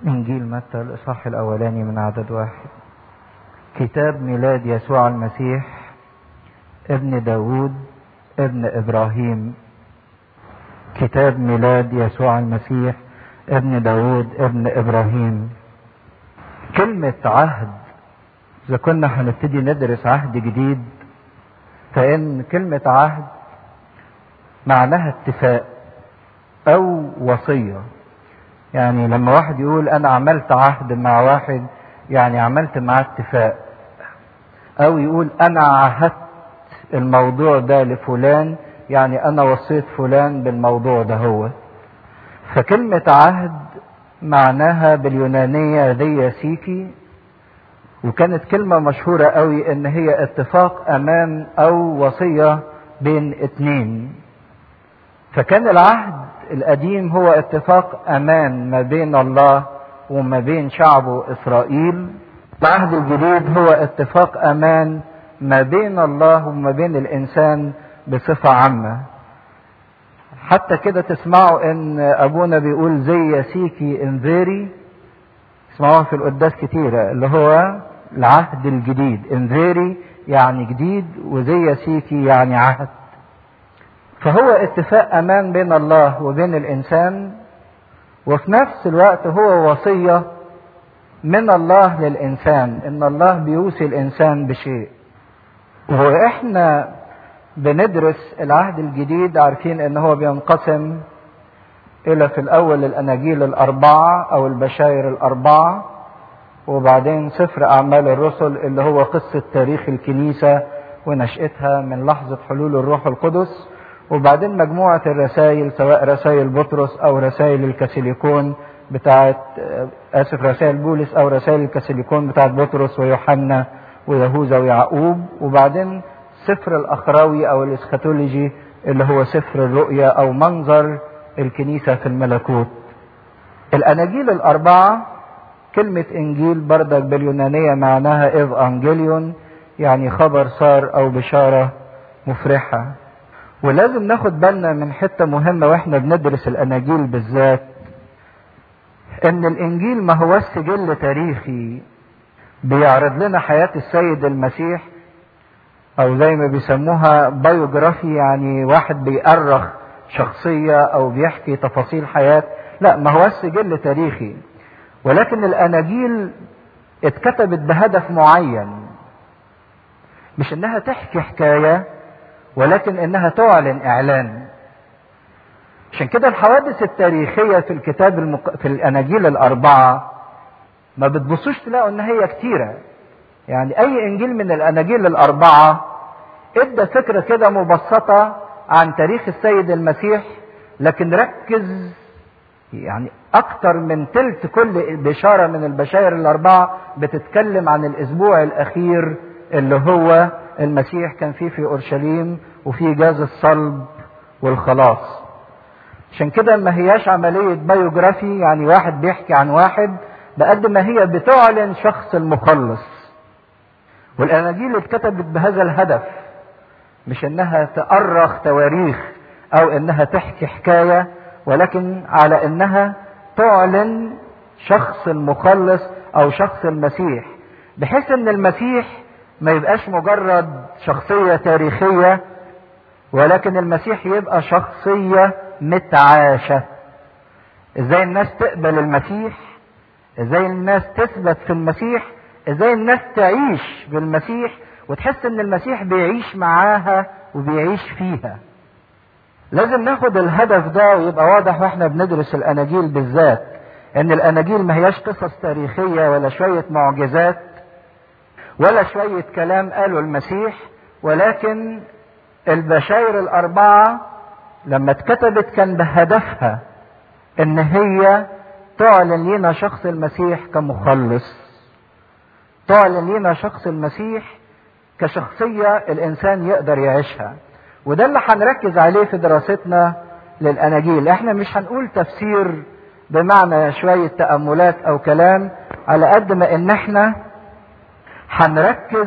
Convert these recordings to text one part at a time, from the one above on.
إنجيل متى الإصحاح الأولاني من عدد واحد كتاب ميلاد يسوع المسيح ابن داود ابن إبراهيم كتاب ميلاد يسوع المسيح ابن داود ابن إبراهيم كلمة عهد إذا كنا هنبتدي ندرس عهد جديد فإن كلمة عهد معناها اتفاق أو وصية يعني لما واحد يقول أنا عملت عهد مع واحد يعني عملت معاه اتفاق أو يقول أنا عهدت الموضوع ده لفلان يعني أنا وصيت فلان بالموضوع ده هو فكلمة عهد معناها باليونانية دي سيكي وكانت كلمة مشهورة قوي ان هي اتفاق امان او وصية بين اتنين فكان العهد القديم هو اتفاق امان ما بين الله وما بين شعبه اسرائيل العهد الجديد هو اتفاق امان ما بين الله وما بين الانسان بصفة عامة حتى كده تسمعوا ان ابونا بيقول زي سيكي انذيري تسمعوها في القداس كتيرة اللي هو العهد الجديد انذيري يعني جديد وزي سيكي يعني عهد فهو اتفاق امان بين الله وبين الانسان وفي نفس الوقت هو وصية من الله للانسان ان الله بيوصي الانسان بشيء واحنا بندرس العهد الجديد عارفين ان هو بينقسم الى في الاول الاناجيل الاربعه او البشاير الاربعه وبعدين سفر اعمال الرسل اللي هو قصه تاريخ الكنيسه ونشاتها من لحظه حلول الروح القدس وبعدين مجموعه الرسائل سواء رسائل بطرس او رسائل الكاثوليكون بتاعت اسف رسائل بولس او رسائل الكاثوليكون بتاعت بطرس ويوحنا ويهوذا ويعقوب وبعدين سفر الاخراوي او الاسخاتولوجي اللي هو سفر الرؤيا او منظر الكنيسه في الملكوت الاناجيل الاربعه كلمه انجيل بردك باليونانيه معناها اذ انجيليون يعني خبر صار او بشاره مفرحه ولازم ناخد بالنا من حته مهمه واحنا بندرس الاناجيل بالذات ان الانجيل ما هو سجل تاريخي بيعرض لنا حياه السيد المسيح او زي ما بيسموها بايوجرافي يعني واحد بيأرخ شخصية او بيحكي تفاصيل حياة لا ما هو سجل تاريخي ولكن الاناجيل اتكتبت بهدف معين مش انها تحكي حكاية ولكن انها تعلن اعلان عشان كده الحوادث التاريخية في الكتاب المق... في الاناجيل الاربعة ما بتبصوش تلاقوا ان هي كتيرة يعني اي انجيل من الاناجيل الاربعه ادى فكره كده مبسطه عن تاريخ السيد المسيح لكن ركز يعني اكتر من تلت كل بشاره من البشائر الاربعه بتتكلم عن الاسبوع الاخير اللي هو المسيح كان فيه في اورشليم وفي جاز الصلب والخلاص عشان كده ما هياش عمليه بايوجرافي يعني واحد بيحكي عن واحد بقد ما هي بتعلن شخص المخلص والاناجيل اتكتبت بهذا الهدف مش انها تأرخ تواريخ او انها تحكي حكاية ولكن على انها تعلن شخص المخلص او شخص المسيح بحيث ان المسيح ما يبقاش مجرد شخصية تاريخية ولكن المسيح يبقى شخصية متعاشة ازاي الناس تقبل المسيح ازاي الناس تثبت في المسيح ازاي الناس تعيش بالمسيح وتحس ان المسيح بيعيش معاها وبيعيش فيها لازم ناخد الهدف ده ويبقى واضح واحنا بندرس الاناجيل بالذات ان الاناجيل ما هياش قصص تاريخية ولا شوية معجزات ولا شوية كلام قاله المسيح ولكن البشاير الاربعة لما اتكتبت كان بهدفها ان هي تعلن لنا شخص المسيح كمخلص تعلن لنا شخص المسيح كشخصية الإنسان يقدر يعيشها وده اللي هنركز عليه في دراستنا للأناجيل احنا مش هنقول تفسير بمعنى شوية تأملات أو كلام على قد ما إن احنا هنركز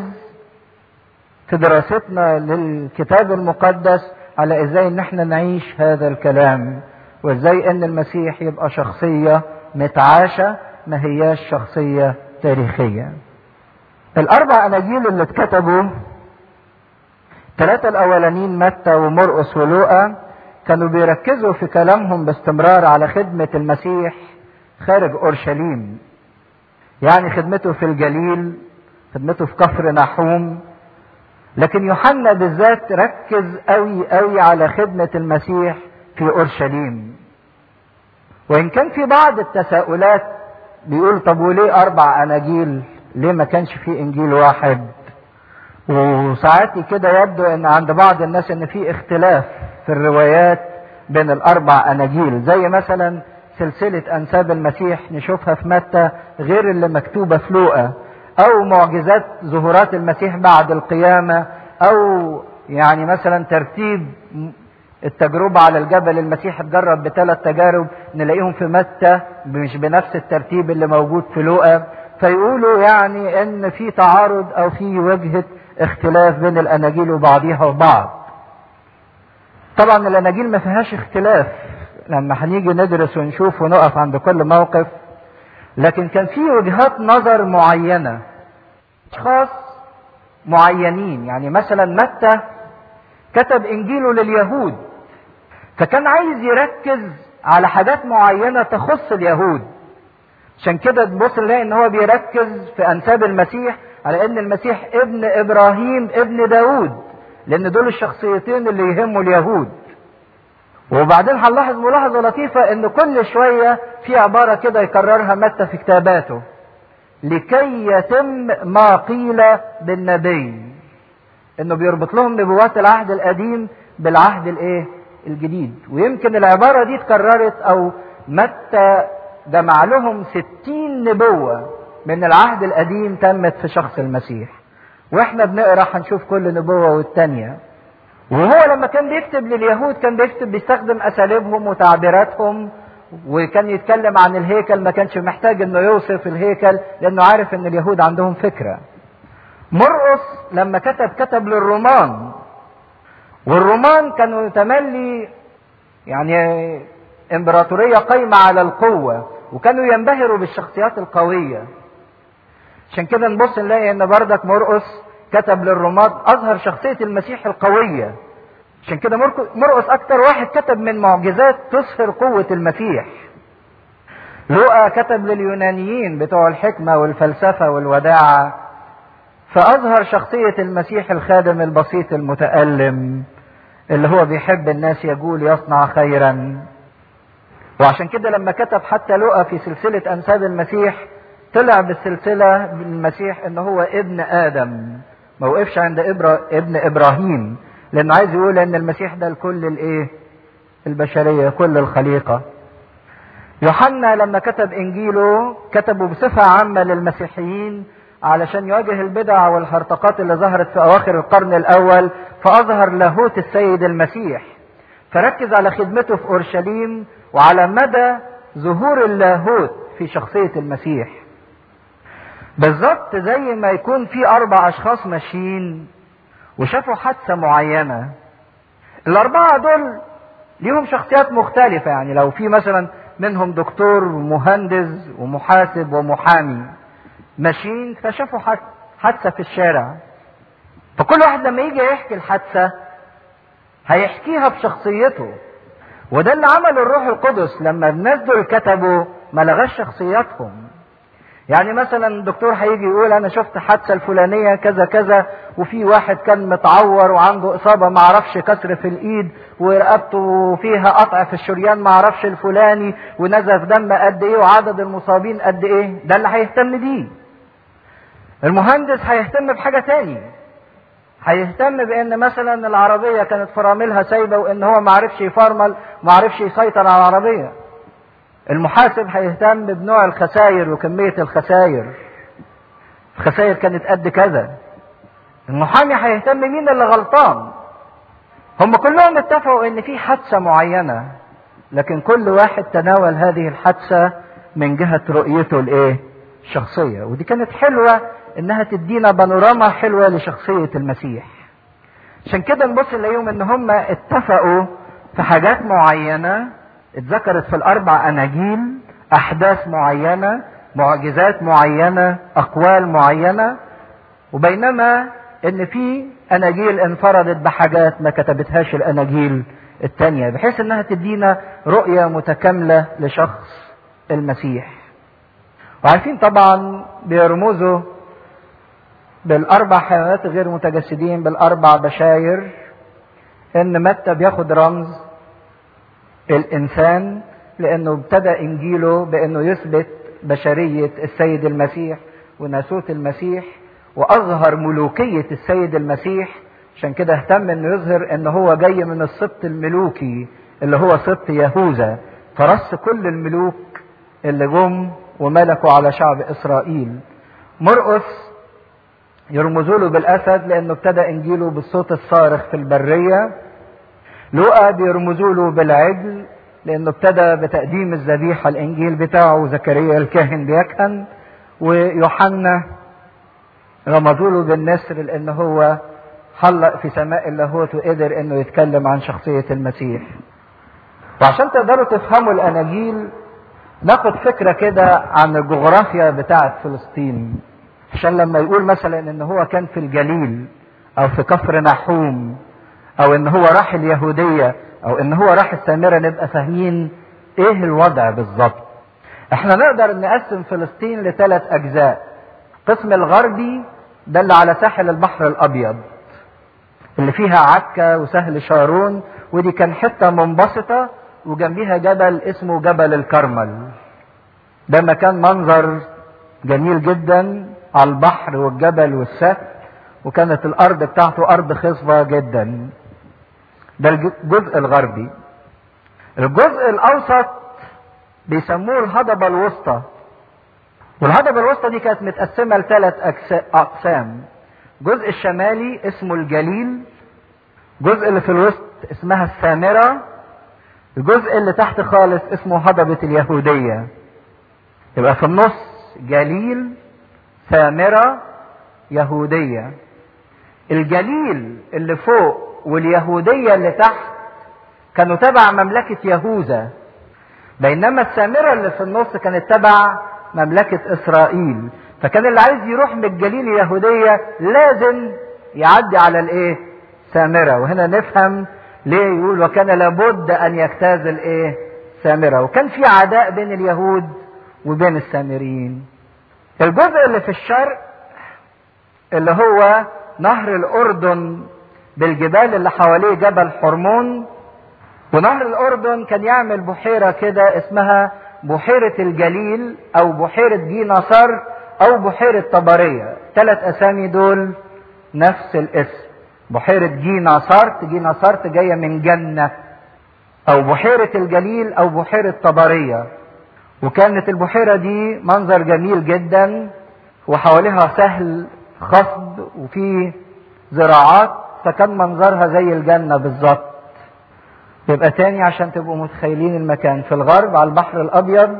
في دراستنا للكتاب المقدس على ازاي ان احنا نعيش هذا الكلام وازاي ان المسيح يبقى شخصية متعاشة ما هياش شخصية تاريخية الأربع أناجيل اللي اتكتبوا ثلاثة الأولانيين متى ومرقس ولوقا كانوا بيركزوا في كلامهم باستمرار على خدمة المسيح خارج أورشليم يعني خدمته في الجليل خدمته في كفر نحوم لكن يوحنا بالذات ركز قوي قوي على خدمة المسيح في أورشليم وإن كان في بعض التساؤلات بيقول طب وليه أربع أناجيل ليه ما كانش في إنجيل واحد وساعات كده يبدو ان عند بعض الناس ان في اختلاف في الروايات بين الاربع اناجيل زي مثلا سلسلة انساب المسيح نشوفها في متى غير اللي مكتوبة في لوقا او معجزات ظهورات المسيح بعد القيامة او يعني مثلا ترتيب التجربة على الجبل المسيح اتجرب بثلاث تجارب نلاقيهم في متى مش بنفس الترتيب اللي موجود في لوقا فيقولوا يعني ان في تعارض او في وجهة اختلاف بين الاناجيل وبعضها وبعض طبعا الاناجيل ما فيهاش اختلاف لما هنيجي ندرس ونشوف ونقف عند كل موقف لكن كان في وجهات نظر معينة اشخاص معينين يعني مثلا متى كتب انجيله لليهود فكان عايز يركز على حاجات معينة تخص اليهود عشان كده تبص نلاقي ان هو بيركز في انساب المسيح على ان المسيح ابن ابراهيم ابن داود لان دول الشخصيتين اللي يهموا اليهود وبعدين هنلاحظ ملاحظة لطيفة ان كل شوية في عبارة كده يكررها متى في كتاباته لكي يتم ما قيل بالنبي انه بيربط لهم نبوات العهد القديم بالعهد الايه الجديد ويمكن العبارة دي اتكررت او متى جمع لهم ستين نبوة من العهد القديم تمت في شخص المسيح واحنا بنقرا هنشوف كل نبوة والتانية وهو لما كان بيكتب لليهود كان بيكتب بيستخدم اساليبهم وتعبيراتهم وكان يتكلم عن الهيكل ما كانش محتاج انه يوصف الهيكل لانه عارف ان اليهود عندهم فكرة مرقس لما كتب كتب للرومان والرومان كانوا تملي يعني امبراطورية قايمة على القوة وكانوا ينبهروا بالشخصيات القوية عشان كده نبص نلاقي ان بردك مرقس كتب للرومان اظهر شخصية المسيح القوية عشان كده مرقس اكتر واحد كتب من معجزات تظهر قوة المسيح لوقا كتب لليونانيين بتوع الحكمة والفلسفة والوداعة فأظهر شخصية المسيح الخادم البسيط المتألم اللي هو بيحب الناس يقول يصنع خيرا وعشان كده لما كتب حتى لقى في سلسلة أنساب المسيح طلع بالسلسلة بالمسيح إن هو ابن آدم ما وقفش عند إبرا ابن إبراهيم لأنه عايز يقول إن المسيح ده لكل الإيه؟ البشرية كل الخليقة. يوحنا لما كتب إنجيله كتبه بصفة عامة للمسيحيين علشان يواجه البدع والهرطقات اللي ظهرت في أواخر القرن الأول فأظهر لاهوت السيد المسيح فركز على خدمته في أورشليم وعلى مدى ظهور اللاهوت في شخصية المسيح بالظبط زي ما يكون في أربع أشخاص ماشيين وشافوا حادثة معينة الأربعة دول ليهم شخصيات مختلفة يعني لو في مثلا منهم دكتور ومهندس ومحاسب ومحامي ماشيين فشافوا حادثة في الشارع فكل واحد لما يجي يحكي الحادثة هيحكيها بشخصيته وده اللي عمله الروح القدس لما الناس دول كتبوا ما لغاش شخصياتهم يعني مثلا الدكتور هيجي يقول انا شفت حادثه الفلانيه كذا كذا وفي واحد كان متعور وعنده اصابه ما اعرفش كسر في الايد ورقبته فيها قطع في الشريان ما اعرفش الفلاني ونزف دم قد ايه وعدد المصابين قد ايه ده اللي هيهتم بيه المهندس هيهتم بحاجه تاني هيهتم بان مثلا العربيه كانت فراملها سايبه وان هو ما عرفش يفرمل ما عرفش يسيطر على العربيه المحاسب هيهتم بنوع الخسائر وكميه الخسائر الخسائر كانت قد كذا المحامي هيهتم مين اللي غلطان هم كلهم اتفقوا ان في حادثه معينه لكن كل واحد تناول هذه الحادثه من جهه رؤيته الايه الشخصيه ودي كانت حلوه انها تدينا بانوراما حلوه لشخصيه المسيح عشان كده نبص نلاقيهم ان هم اتفقوا في حاجات معينه اتذكرت في الاربع اناجيل احداث معينه معجزات معينة أقوال معينة وبينما ان في اناجيل انفردت بحاجات ما كتبتهاش الاناجيل التانية بحيث انها تدينا رؤية متكاملة لشخص المسيح وعارفين طبعا بيرمزوا بالاربع حيوانات غير متجسدين بالاربع بشاير ان متى بياخد رمز الانسان لانه ابتدى انجيله بانه يثبت بشرية السيد المسيح وناسوت المسيح واظهر ملوكية السيد المسيح عشان كده اهتم انه يظهر ان هو جاي من السبط الملوكي اللي هو سبط يهوذا فرص كل الملوك اللي جم وملكوا على شعب اسرائيل مرقس يرمزوا له بالاسد لانه ابتدى انجيله بالصوت الصارخ في البريه لوقا بيرمزوا له بالعجل لانه ابتدى بتقديم الذبيحه الانجيل بتاعه زكريا الكاهن بيكهن ويوحنا رمزوا له بالنسر لان هو حلق في سماء اللاهوت وقدر انه يتكلم عن شخصيه المسيح وعشان تقدروا تفهموا الاناجيل ناخد فكره كده عن الجغرافيا بتاعه فلسطين عشان لما يقول مثلا ان هو كان في الجليل او في كفر نحوم او ان هو راح اليهوديه او ان هو راح السامره نبقى فاهمين ايه الوضع بالظبط احنا نقدر نقسم فلسطين لثلاث اجزاء القسم الغربي ده اللي على ساحل البحر الابيض اللي فيها عكا وسهل شارون ودي كان حته منبسطه وجنبيها جبل اسمه جبل الكرمل ده مكان منظر جميل جدا على البحر والجبل والسهل وكانت الارض بتاعته ارض خصبه جدا ده الجزء الغربي الجزء الاوسط بيسموه الهضبه الوسطى والهضبه الوسطى دي كانت متقسمه لثلاث اقسام الجزء الشمالي اسمه الجليل الجزء اللي في الوسط اسمها السامره الجزء اللي تحت خالص اسمه هضبه اليهوديه يبقى في النص جليل سامره يهوديه الجليل اللي فوق واليهوديه اللي تحت كانوا تبع مملكه يهوذا بينما السامره اللي في النص كانت تبع مملكه اسرائيل فكان اللي عايز يروح من الجليل اليهوديه لازم يعدي على الايه سامره وهنا نفهم ليه يقول وكان لابد ان يجتاز الايه سامره وكان في عداء بين اليهود وبين السامريين الجزء اللي في الشرق اللي هو نهر الاردن بالجبال اللي حواليه جبل حرمون ونهر الاردن كان يعمل بحيره كده اسمها بحيره الجليل او بحيره جيناصر او بحيره طبريه ثلاث اسامي دول نفس الاسم بحيره جيناصرت جيناصرت جايه من جنه او بحيره الجليل او بحيره طبريه وكانت البحيره دي منظر جميل جدا وحواليها سهل خصب وفيه زراعات فكان منظرها زي الجنة بالظبط يبقى تاني عشان تبقوا متخيلين المكان في الغرب على البحر الأبيض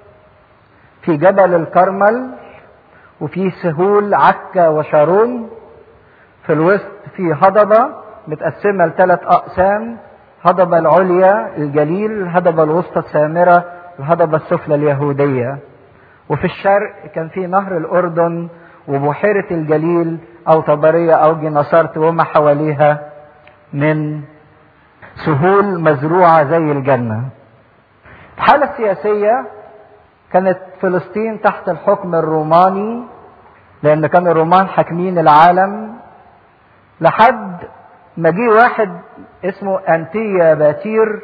في جبل الكرمل وفي سهول عكا وشارون في الوسط في هضبة متقسمة لثلاث أقسام هضبة العليا الجليل الهضبة الوسطى السامرة الهضبة السفلى اليهودية وفي الشرق كان في نهر الأردن وبحيرة الجليل أو طبرية أو جناصرت وما حواليها من سهول مزروعة زي الجنة الحالة السياسية كانت فلسطين تحت الحكم الروماني لأن كان الرومان حاكمين العالم لحد ما جه واحد اسمه أنتيا باتير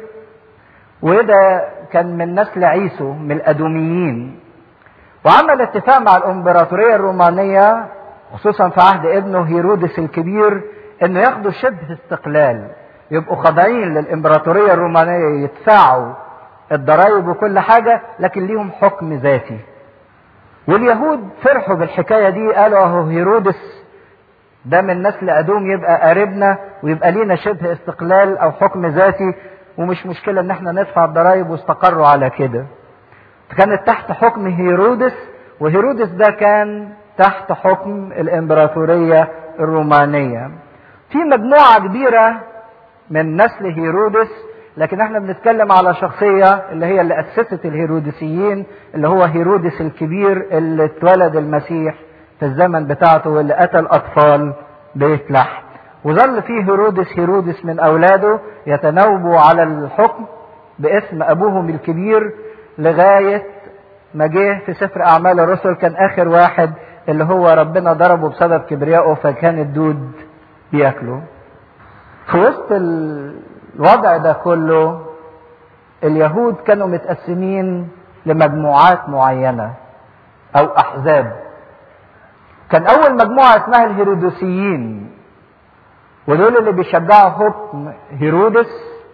وده كان من نسل عيسو من الأدوميين وعمل اتفاق مع الامبراطوريه الرومانيه خصوصا في عهد ابنه هيرودس الكبير انه ياخدوا شبه استقلال يبقوا خاضعين للامبراطوريه الرومانيه يدفعوا الضرائب وكل حاجه لكن ليهم حكم ذاتي واليهود فرحوا بالحكايه دي قالوا اهو هيرودس ده من نسل ادوم يبقى قريبنا ويبقى لينا شبه استقلال او حكم ذاتي ومش مشكله ان احنا ندفع الضرائب واستقروا على كده كانت تحت حكم هيرودس وهيرودس ده كان تحت حكم الامبراطوريه الرومانيه في مجموعه كبيره من نسل هيرودس لكن احنا بنتكلم على شخصية اللي هي اللي أسست الهيروديسيين اللي هو هيرودس الكبير اللي اتولد المسيح في الزمن بتاعته واللي قتل أطفال بيت لحم وظل فيه هيرودس هيرودس من أولاده يتناوبوا على الحكم باسم أبوهم الكبير لغاية ما جه في سفر أعمال الرسل كان آخر واحد اللي هو ربنا ضربه بسبب كبريائه فكان الدود بياكله في وسط الوضع ده كله اليهود كانوا متقسمين لمجموعات معينة أو أحزاب كان أول مجموعة اسمها الهيرودوسيين ودول اللي بيشجعوا حكم هيرودس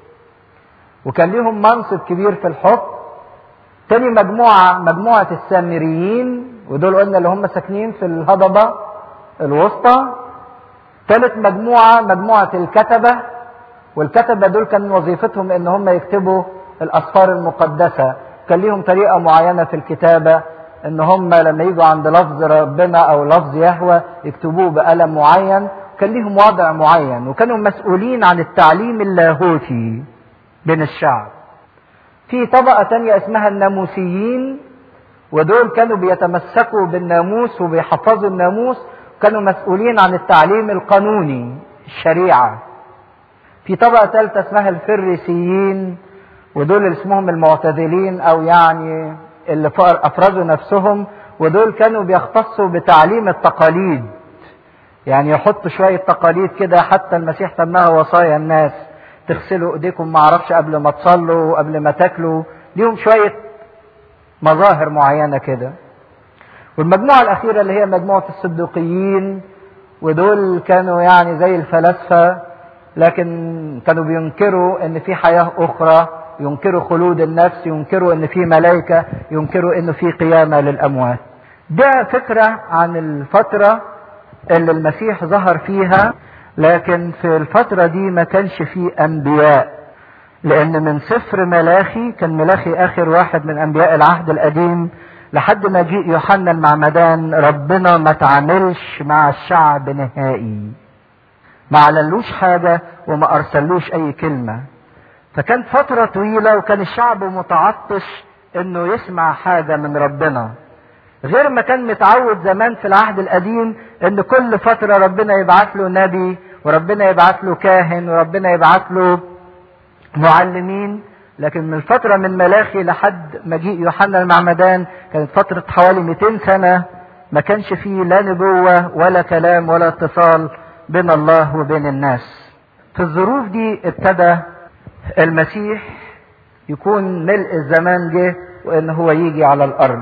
وكان ليهم منصب كبير في الحكم تاني مجموعة مجموعة السامريين ودول قلنا اللي هم ساكنين في الهضبة الوسطى ثالث مجموعة مجموعة الكتبة والكتبة دول كان وظيفتهم ان هم يكتبوا الاسفار المقدسة كان ليهم طريقة معينة في الكتابة ان هم لما يجوا عند لفظ ربنا او لفظ يهوى يكتبوه بقلم معين كان ليهم وضع معين وكانوا مسؤولين عن التعليم اللاهوتي بين الشعب في طبقة تانية اسمها الناموسيين ودول كانوا بيتمسكوا بالناموس وبيحفظوا الناموس كانوا مسؤولين عن التعليم القانوني الشريعة في طبقة ثالثة اسمها الفريسيين ودول اللي اسمهم المعتدلين او يعني اللي افرزوا نفسهم ودول كانوا بيختصوا بتعليم التقاليد يعني يحطوا شوية تقاليد كده حتى المسيح سماها وصايا الناس تغسلوا ايديكم ما اعرفش قبل ما تصلوا قبل ما تاكلوا ليهم شوية مظاهر معينة كده والمجموعة الأخيرة اللي هي مجموعة الصدوقيين ودول كانوا يعني زي الفلاسفة لكن كانوا بينكروا ان في حياة أخرى ينكروا خلود النفس ينكروا ان في ملائكة ينكروا انه في قيامة للأموات ده فكرة عن الفترة اللي المسيح ظهر فيها لكن في الفترة دي ما كانش فيه أنبياء لأن من سفر ملاخي كان ملاخي آخر واحد من أنبياء العهد القديم لحد ما جيء يوحنا المعمدان ربنا ما تعاملش مع الشعب نهائي ما عللوش حاجة وما أرسلوش أي كلمة فكانت فترة طويلة وكان الشعب متعطش إنه يسمع حاجة من ربنا غير ما كان متعود زمان في العهد القديم ان كل فتره ربنا يبعت له نبي وربنا يبعت له كاهن وربنا يبعت له معلمين لكن من فتره من ملاخي لحد مجيء يوحنا المعمدان كانت فتره حوالي 200 سنه ما كانش فيه لا نبوه ولا كلام ولا اتصال بين الله وبين الناس في الظروف دي ابتدى المسيح يكون ملء الزمان جه وان هو يجي على الارض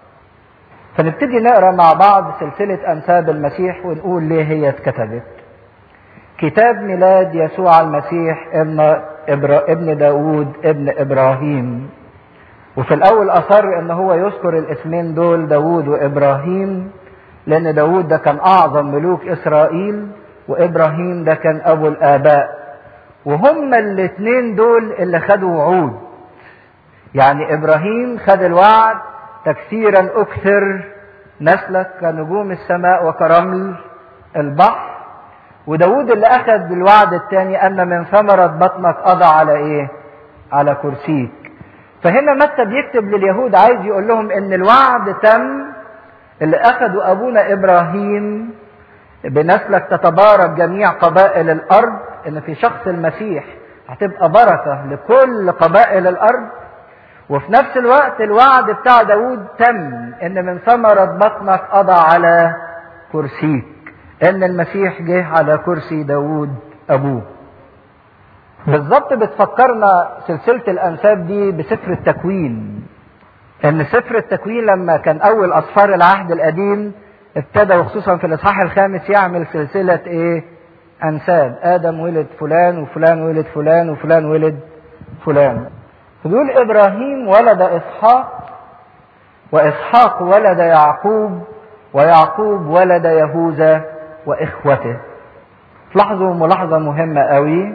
فنبتدي نقرا مع بعض سلسلة أنساب المسيح ونقول ليه هي اتكتبت. كتاب ميلاد يسوع المسيح ابن إبرا ابن داوود ابن إبراهيم. وفي الأول أصر إن هو يذكر الاسمين دول داوود وإبراهيم لأن داوود ده كان أعظم ملوك إسرائيل وإبراهيم ده كان أبو الآباء. وهما الاتنين دول اللي خدوا وعود. يعني إبراهيم خد الوعد تكثيرا اكثر نسلك كنجوم السماء وكرمل البحر وداود اللي اخذ الوعد الثاني ان من ثمرة بطنك قضى على ايه على كرسيك فهنا متى بيكتب لليهود عايز يقول لهم ان الوعد تم اللي اخذه ابونا ابراهيم بنسلك تتبارك جميع قبائل الارض ان في شخص المسيح هتبقى بركة لكل قبائل الارض وفي نفس الوقت الوعد بتاع داود تم ان من ثمرة بطنك قضى على كرسيك ان المسيح جه على كرسي داود ابوه بالظبط بتفكرنا سلسلة الانساب دي بسفر التكوين ان سفر التكوين لما كان اول اسفار العهد القديم ابتدى وخصوصا في الاصحاح الخامس يعمل سلسلة ايه انساب ادم ولد فلان وفلان ولد فلان وفلان ولد فلان فبيقول ابراهيم ولد اسحاق واسحاق ولد يعقوب ويعقوب ولد يهوذا واخوته تلاحظوا ملاحظه مهمه قوي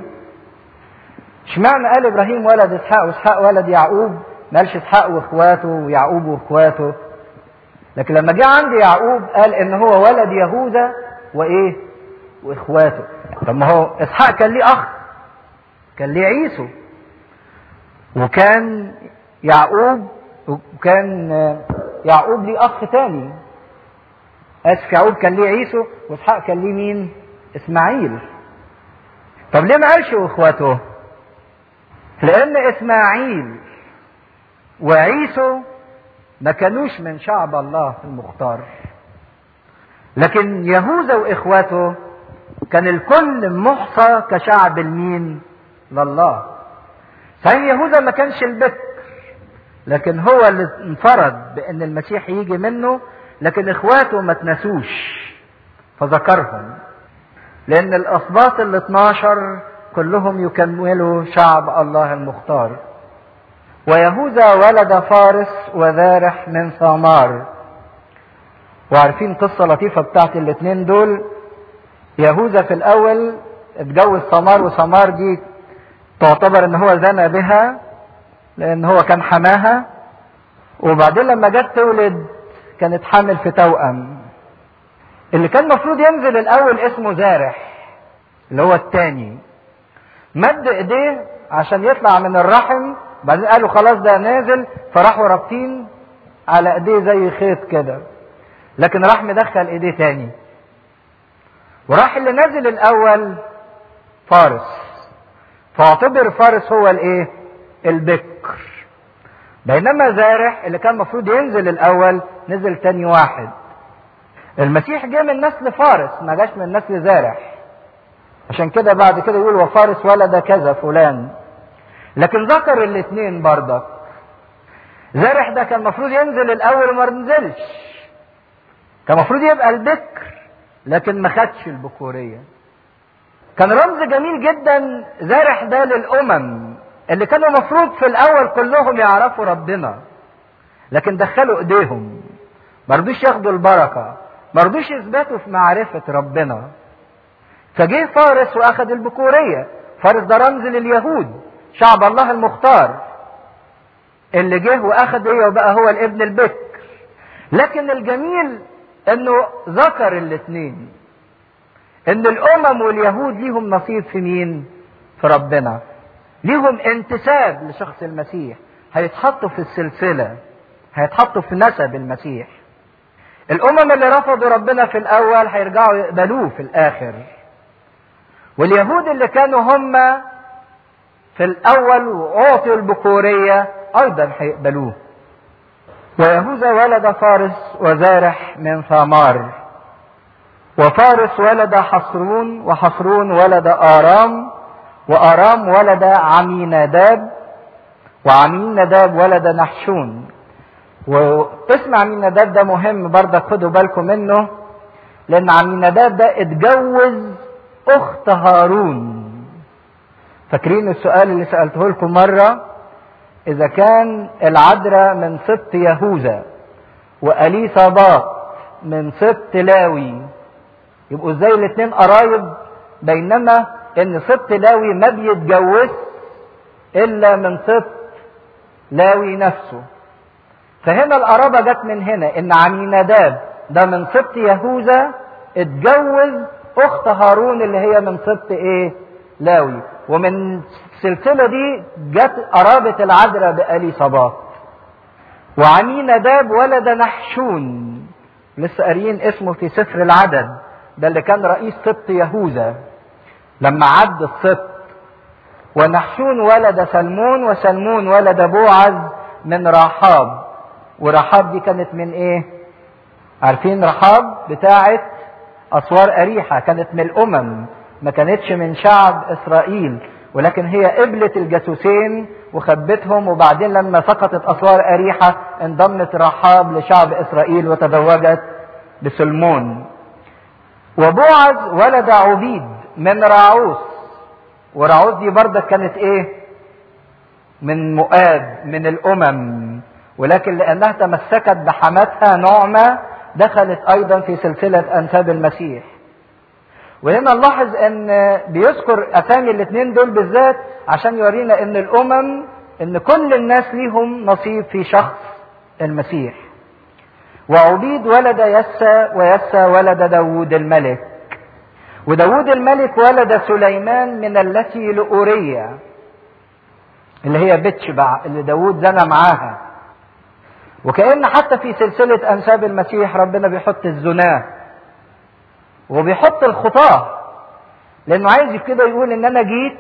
اشمعنى قال ابراهيم ولد اسحاق واسحاق ولد يعقوب ما قالش اسحاق واخواته ويعقوب واخواته لكن لما جه عند يعقوب قال ان هو ولد يهوذا وايه واخواته طب ما هو اسحاق كان ليه اخ كان ليه عيسو وكان يعقوب وكان يعقوب ليه اخ تاني اسف يعقوب كان ليه عيسو واسحاق كان ليه مين اسماعيل طب ليه ما قالش اخواته لان اسماعيل وعيسو ما كانوش من شعب الله المختار لكن يهوذا واخواته كان الكل محصى كشعب المين لله صحيح يهوذا ما كانش البكر لكن هو اللي انفرد بان المسيح يجي منه لكن اخواته ما تنسوش فذكرهم لان الاسباط ال 12 كلهم يكملوا شعب الله المختار ويهوذا ولد فارس وذارح من ثمار وعارفين قصة لطيفة بتاعت الاتنين دول يهوذا في الأول اتجوز ثمار وثمار دي تعتبر ان هو زنى بها لان هو كان حماها وبعدين لما جت تولد كانت حامل في توأم اللي كان المفروض ينزل الاول اسمه زارح اللي هو التاني مد ايديه عشان يطلع من الرحم بعدين قالوا خلاص ده نازل فراحوا رابطين على ايديه زي خيط كده لكن راح مدخل ايديه تاني وراح اللي نازل الاول فارس فاعتبر فارس هو الايه البكر بينما زارح اللي كان المفروض ينزل الاول نزل تاني واحد المسيح جه من نسل فارس ما جاش من نسل زارح عشان كده بعد كده يقول وفارس ولد كذا فلان لكن ذكر الاثنين برضك زارح ده كان المفروض ينزل الاول وما نزلش كان المفروض يبقى البكر لكن ما خدش البكوريه كان رمز جميل جدا زارح ده للامم اللي كانوا المفروض في الاول كلهم يعرفوا ربنا لكن دخلوا ايديهم ما رضوش ياخدوا البركه ما رضوش يثبتوا في معرفه ربنا فجه فارس واخذ البكوريه فارس ده رمز لليهود شعب الله المختار اللي جه واخذ ايه وبقى هو الابن البكر لكن الجميل انه ذكر الاثنين ان الامم واليهود ليهم نصيب في مين في ربنا ليهم انتساب لشخص المسيح هيتحطوا في السلسلة هيتحطوا في نسب المسيح الامم اللي رفضوا ربنا في الاول هيرجعوا يقبلوه في الاخر واليهود اللي كانوا هم في الاول واعطوا البكورية ايضا هيقبلوه ويهوذا ولد فارس وزارح من ثمار وفارس ولد حصرون وحصرون ولد آرام وآرام ولد عميناداب وعميناداب ولد نحشون واسم عميناداب ده مهم برضه خدوا بالكم منه لأن عميناداب ده اتجوز أخت هارون فاكرين السؤال اللي سألته لكم مرة إذا كان العذراء من سبط يهوذا وأليصابات من سبط لاوي يبقوا ازاي الاثنين قرايب بينما ان سبط لاوي ما بيتجوز الا من سبط لاوي نفسه فهنا القرابه جت من هنا ان عميناداب ده من سبط يهوذا اتجوز اخت هارون اللي هي من سبط ايه لاوي ومن السلسله دي جت قرابه العذراء باليصابات وعميناداب ولد نحشون لسه قاريين اسمه في سفر العدد ده اللي كان رئيس سبط يهوذا لما عد السبط ونحشون ولد سلمون وسلمون ولد بوعز من رحاب ورحاب دي كانت من ايه عارفين رحاب بتاعت اسوار اريحة كانت من الامم ما كانتش من شعب اسرائيل ولكن هي قبلت الجاسوسين وخبتهم وبعدين لما سقطت اسوار اريحة انضمت رحاب لشعب اسرائيل وتزوجت بسلمون وبوعز ولد عبيد من راعوس وراعوس دي برضه كانت ايه من مؤاب من الامم ولكن لانها تمسكت بحماتها نعمه دخلت ايضا في سلسله انساب المسيح وهنا نلاحظ ان بيذكر اسامي الاثنين دول بالذات عشان يورينا ان الامم ان كل الناس ليهم نصيب في شخص المسيح وعبيد ولد يسى ويسى ولد داود الملك وداود الملك ولد سليمان من التي لأورية اللي هي بتشبع اللي داود زنى معاها وكأن حتى في سلسلة أنساب المسيح ربنا بيحط الزناه وبيحط الخطاة لأنه عايز كده يقول إن أنا جيت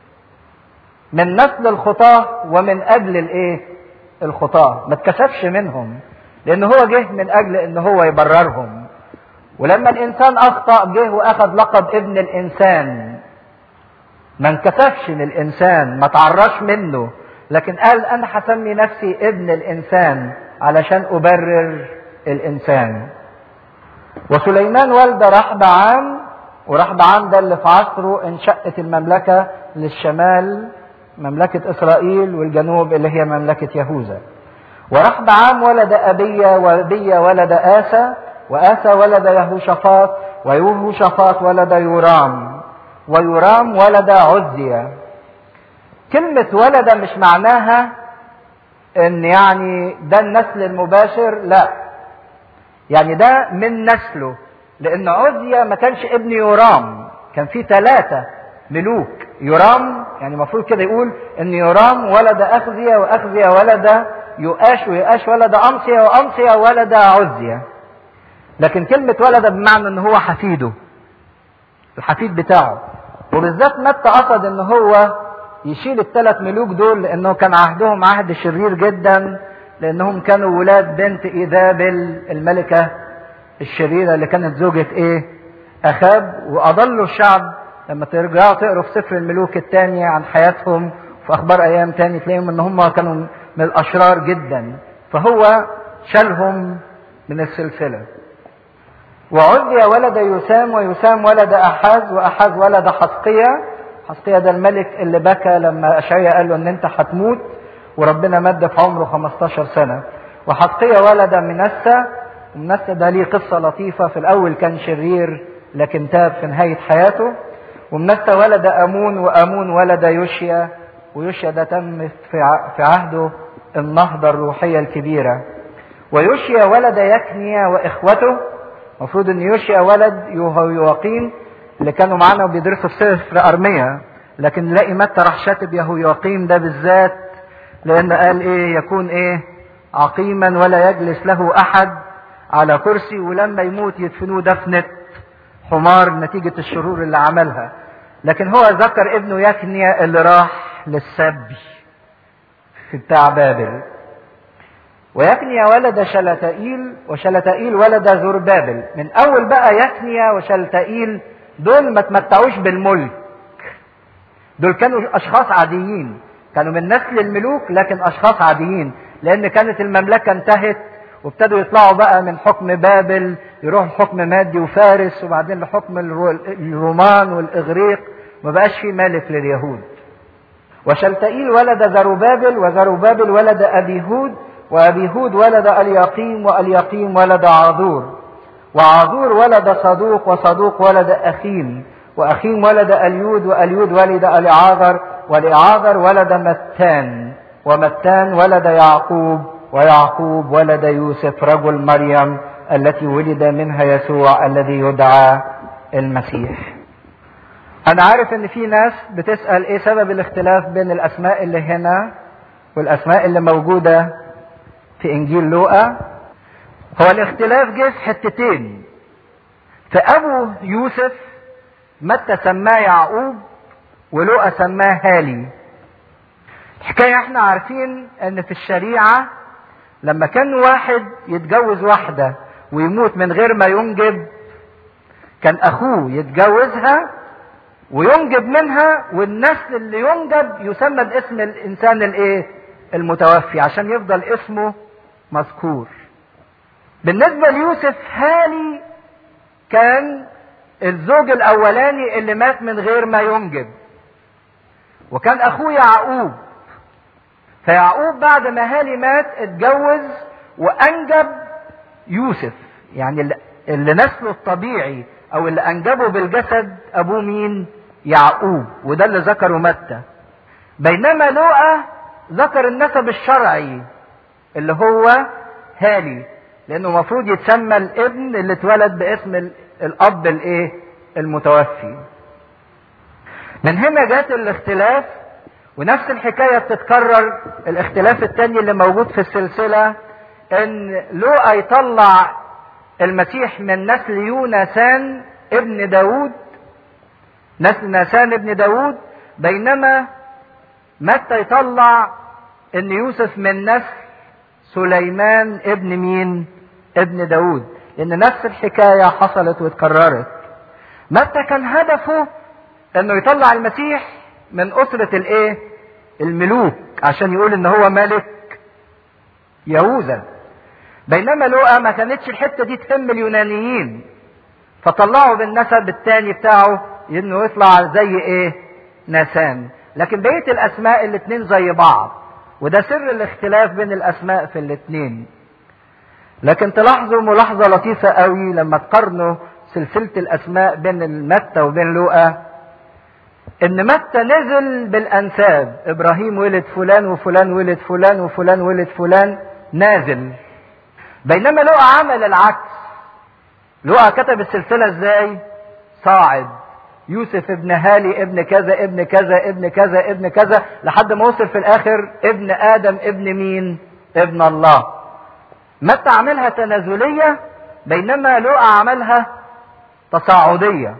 من نسل الخطاة ومن أجل الإيه؟ الخطاة ما اتكسفش منهم لأن هو جه من أجل إن هو يبررهم ولما الإنسان أخطأ جه وأخذ لقب ابن الإنسان ما انكسفش للإنسان ما تعرش منه لكن قال أنا هسمي نفسي ابن الإنسان علشان أبرر الإنسان وسليمان ولد رحبعام ورحبعام ده اللي في عصره انشأت المملكة للشمال مملكة إسرائيل والجنوب اللي هي مملكة يهوذا ورحبعام ولد أبية وأبية ولد آسى وآسى ولد يهوشافاط ويهوشافاط ولد يورام ويورام ولد عزية كلمة ولد مش معناها ان يعني ده النسل المباشر لا يعني ده من نسله لان عزية ما كانش ابن يورام كان في ثلاثة ملوك يورام يعني المفروض كده يقول ان يورام ولد اخزية واخزية ولد يؤاش ويؤاش ولد امصية وامصية ولد عزية لكن كلمة ولد بمعنى ان هو حفيده الحفيد بتاعه وبالذات متى قصد ان هو يشيل الثلاث ملوك دول لانه كان عهدهم عهد شرير جدا لانهم كانوا ولاد بنت ايزابل الملكة الشريرة اللي كانت زوجة ايه اخاب واضلوا الشعب لما ترجعوا تقروا في سفر الملوك الثانية عن حياتهم في اخبار ايام تاني تلاقيهم ان هم كانوا من الاشرار جدا فهو شالهم من السلسلة وعزي ولد يسام ويسام ولد أحاز وأحاز ولد حسقية حسقية ده الملك اللي بكى لما أشعيا قال له إن أنت هتموت وربنا مد في عمره 15 سنة وحسقية ولد منسى ومنسى ده ليه قصة لطيفة في الأول كان شرير لكن تاب في نهاية حياته ومنسى ولد أمون وأمون ولد يوشيا ويوشيا ده تم في عهده النهضة الروحية الكبيرة ويوشيا ولد يكنيا وإخوته المفروض ان يوشيا ولد يهويواقين اللي كانوا معانا وبيدرسوا في سفر ارميا لكن نلاقي متى راح شاتب يهويواقين ده بالذات لان قال ايه يكون ايه عقيما ولا يجلس له احد على كرسي ولما يموت يدفنوه دفنة حمار نتيجة الشرور اللي عملها لكن هو ذكر ابنه يكنيا اللي راح للسبي في بتاع بابل ويكنيا ولد شلتائيل وشلتائيل ولد زربابل من اول بقى يكنيا وشلتائيل دول ما تمتعوش بالملك دول كانوا اشخاص عاديين كانوا من نسل الملوك لكن اشخاص عاديين لان كانت المملكه انتهت وابتدوا يطلعوا بقى من حكم بابل يروحوا لحكم مادي وفارس وبعدين لحكم الرومان والاغريق ما بقاش في ملك لليهود وشلتائيل ولد زروبابل وزروبابل ولد ابي هود وأبي هود ولد اليقيم واليقيم ولد عاذور وعاذور ولد صدوق وصدوق ولد أخيم وأخيم ولد اليود واليود ولد الإعاذر والإعاذر ولد متان ومتان ولد يعقوب ويعقوب ولد يوسف رجل مريم التي ولد منها يسوع الذي يدعى المسيح أنا عارف إن في ناس بتسأل إيه سبب الاختلاف بين الأسماء اللي هنا والأسماء اللي موجودة في انجيل لوقا هو الاختلاف جه في حتتين فابو يوسف متى سماه يعقوب ولوقا سماه هالي الحكايه احنا عارفين ان في الشريعه لما كان واحد يتجوز واحده ويموت من غير ما ينجب كان اخوه يتجوزها وينجب منها والنسل اللي ينجب يسمى باسم الانسان الايه المتوفي عشان يفضل اسمه مذكور بالنسبة ليوسف هالي كان الزوج الأولاني اللي مات من غير ما ينجب وكان أخوه يعقوب فيعقوب بعد ما هالي مات اتجوز وأنجب يوسف يعني اللي نسله الطبيعي أو اللي أنجبه بالجسد أبوه مين؟ يعقوب وده اللي ذكره متى بينما لوقا ذكر النسب الشرعي اللي هو هالي لانه المفروض يتسمى الابن اللي اتولد باسم الاب الايه المتوفي من هنا جات الاختلاف ونفس الحكاية بتتكرر الاختلاف التاني اللي موجود في السلسلة ان لوقا يطلع المسيح من نسل يونسان ابن داود نسل ناسان ابن داود بينما متى يطلع ان يوسف من نسل سليمان ابن مين ابن داود لان نفس الحكاية حصلت واتكررت متى كان هدفه انه يطلع المسيح من اسرة الايه الملوك عشان يقول ان هو ملك يهوذا بينما لوقا ما كانتش الحتة دي تهم اليونانيين فطلعوا بالنسب التاني بتاعه انه يطلع زي ايه ناسان لكن بقية الاسماء الاتنين زي بعض وده سر الاختلاف بين الاسماء في الاتنين لكن تلاحظوا ملاحظة لطيفة قوي لما تقارنوا سلسلة الاسماء بين متى وبين لوقا ان متى نزل بالانساب ابراهيم ولد فلان وفلان ولد فلان وفلان ولد فلان نازل بينما لوقا عمل العكس لوقا كتب السلسلة ازاي صاعد يوسف ابن هالي ابن كذا ابن كذا ابن كذا ابن كذا لحد ما وصل في الاخر ابن ادم ابن مين ابن الله متى عملها تنازلية بينما لوقا عملها تصاعدية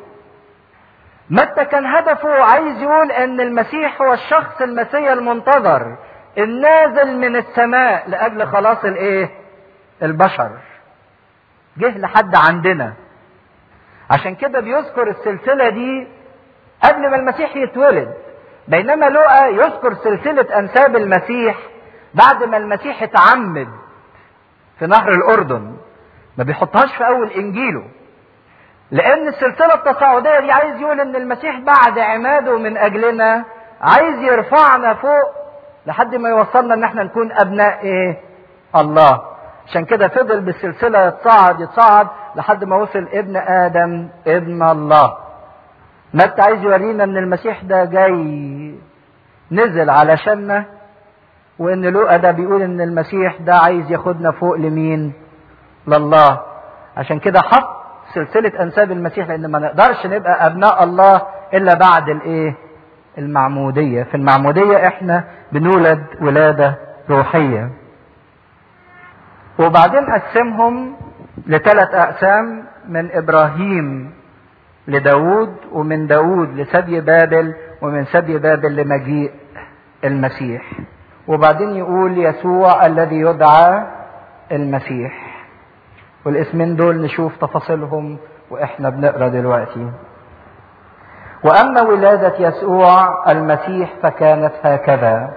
متى كان هدفه عايز يقول ان المسيح هو الشخص المسيح المنتظر النازل من السماء لاجل خلاص الايه البشر جه لحد عندنا عشان كده بيذكر السلسلة دي قبل ما المسيح يتولد بينما لوقا يذكر سلسلة أنساب المسيح بعد ما المسيح اتعمد في نهر الأردن ما بيحطهاش في أول إنجيله لأن السلسلة التصاعدية دي عايز يقول إن المسيح بعد عماده من أجلنا عايز يرفعنا فوق لحد ما يوصلنا إن احنا نكون أبناء إيه؟ الله عشان كده فضل بالسلسلة يتصاعد يتصاعد لحد ما وصل ابن ادم ابن الله متى عايز يورينا ان المسيح ده جاي نزل علشاننا وان لوقا ده بيقول ان المسيح ده عايز ياخدنا فوق لمين لله عشان كده حط سلسلة انساب المسيح لان ما نقدرش نبقى ابناء الله الا بعد الايه المعمودية في المعمودية احنا بنولد ولادة روحية وبعدين قسمهم لثلاث أقسام من إبراهيم لداود ومن داود لسبي بابل ومن سبي بابل لمجيء المسيح وبعدين يقول يسوع الذي يدعى المسيح والاسمين دول نشوف تفاصيلهم واحنا بنقرا دلوقتي واما ولاده يسوع المسيح فكانت هكذا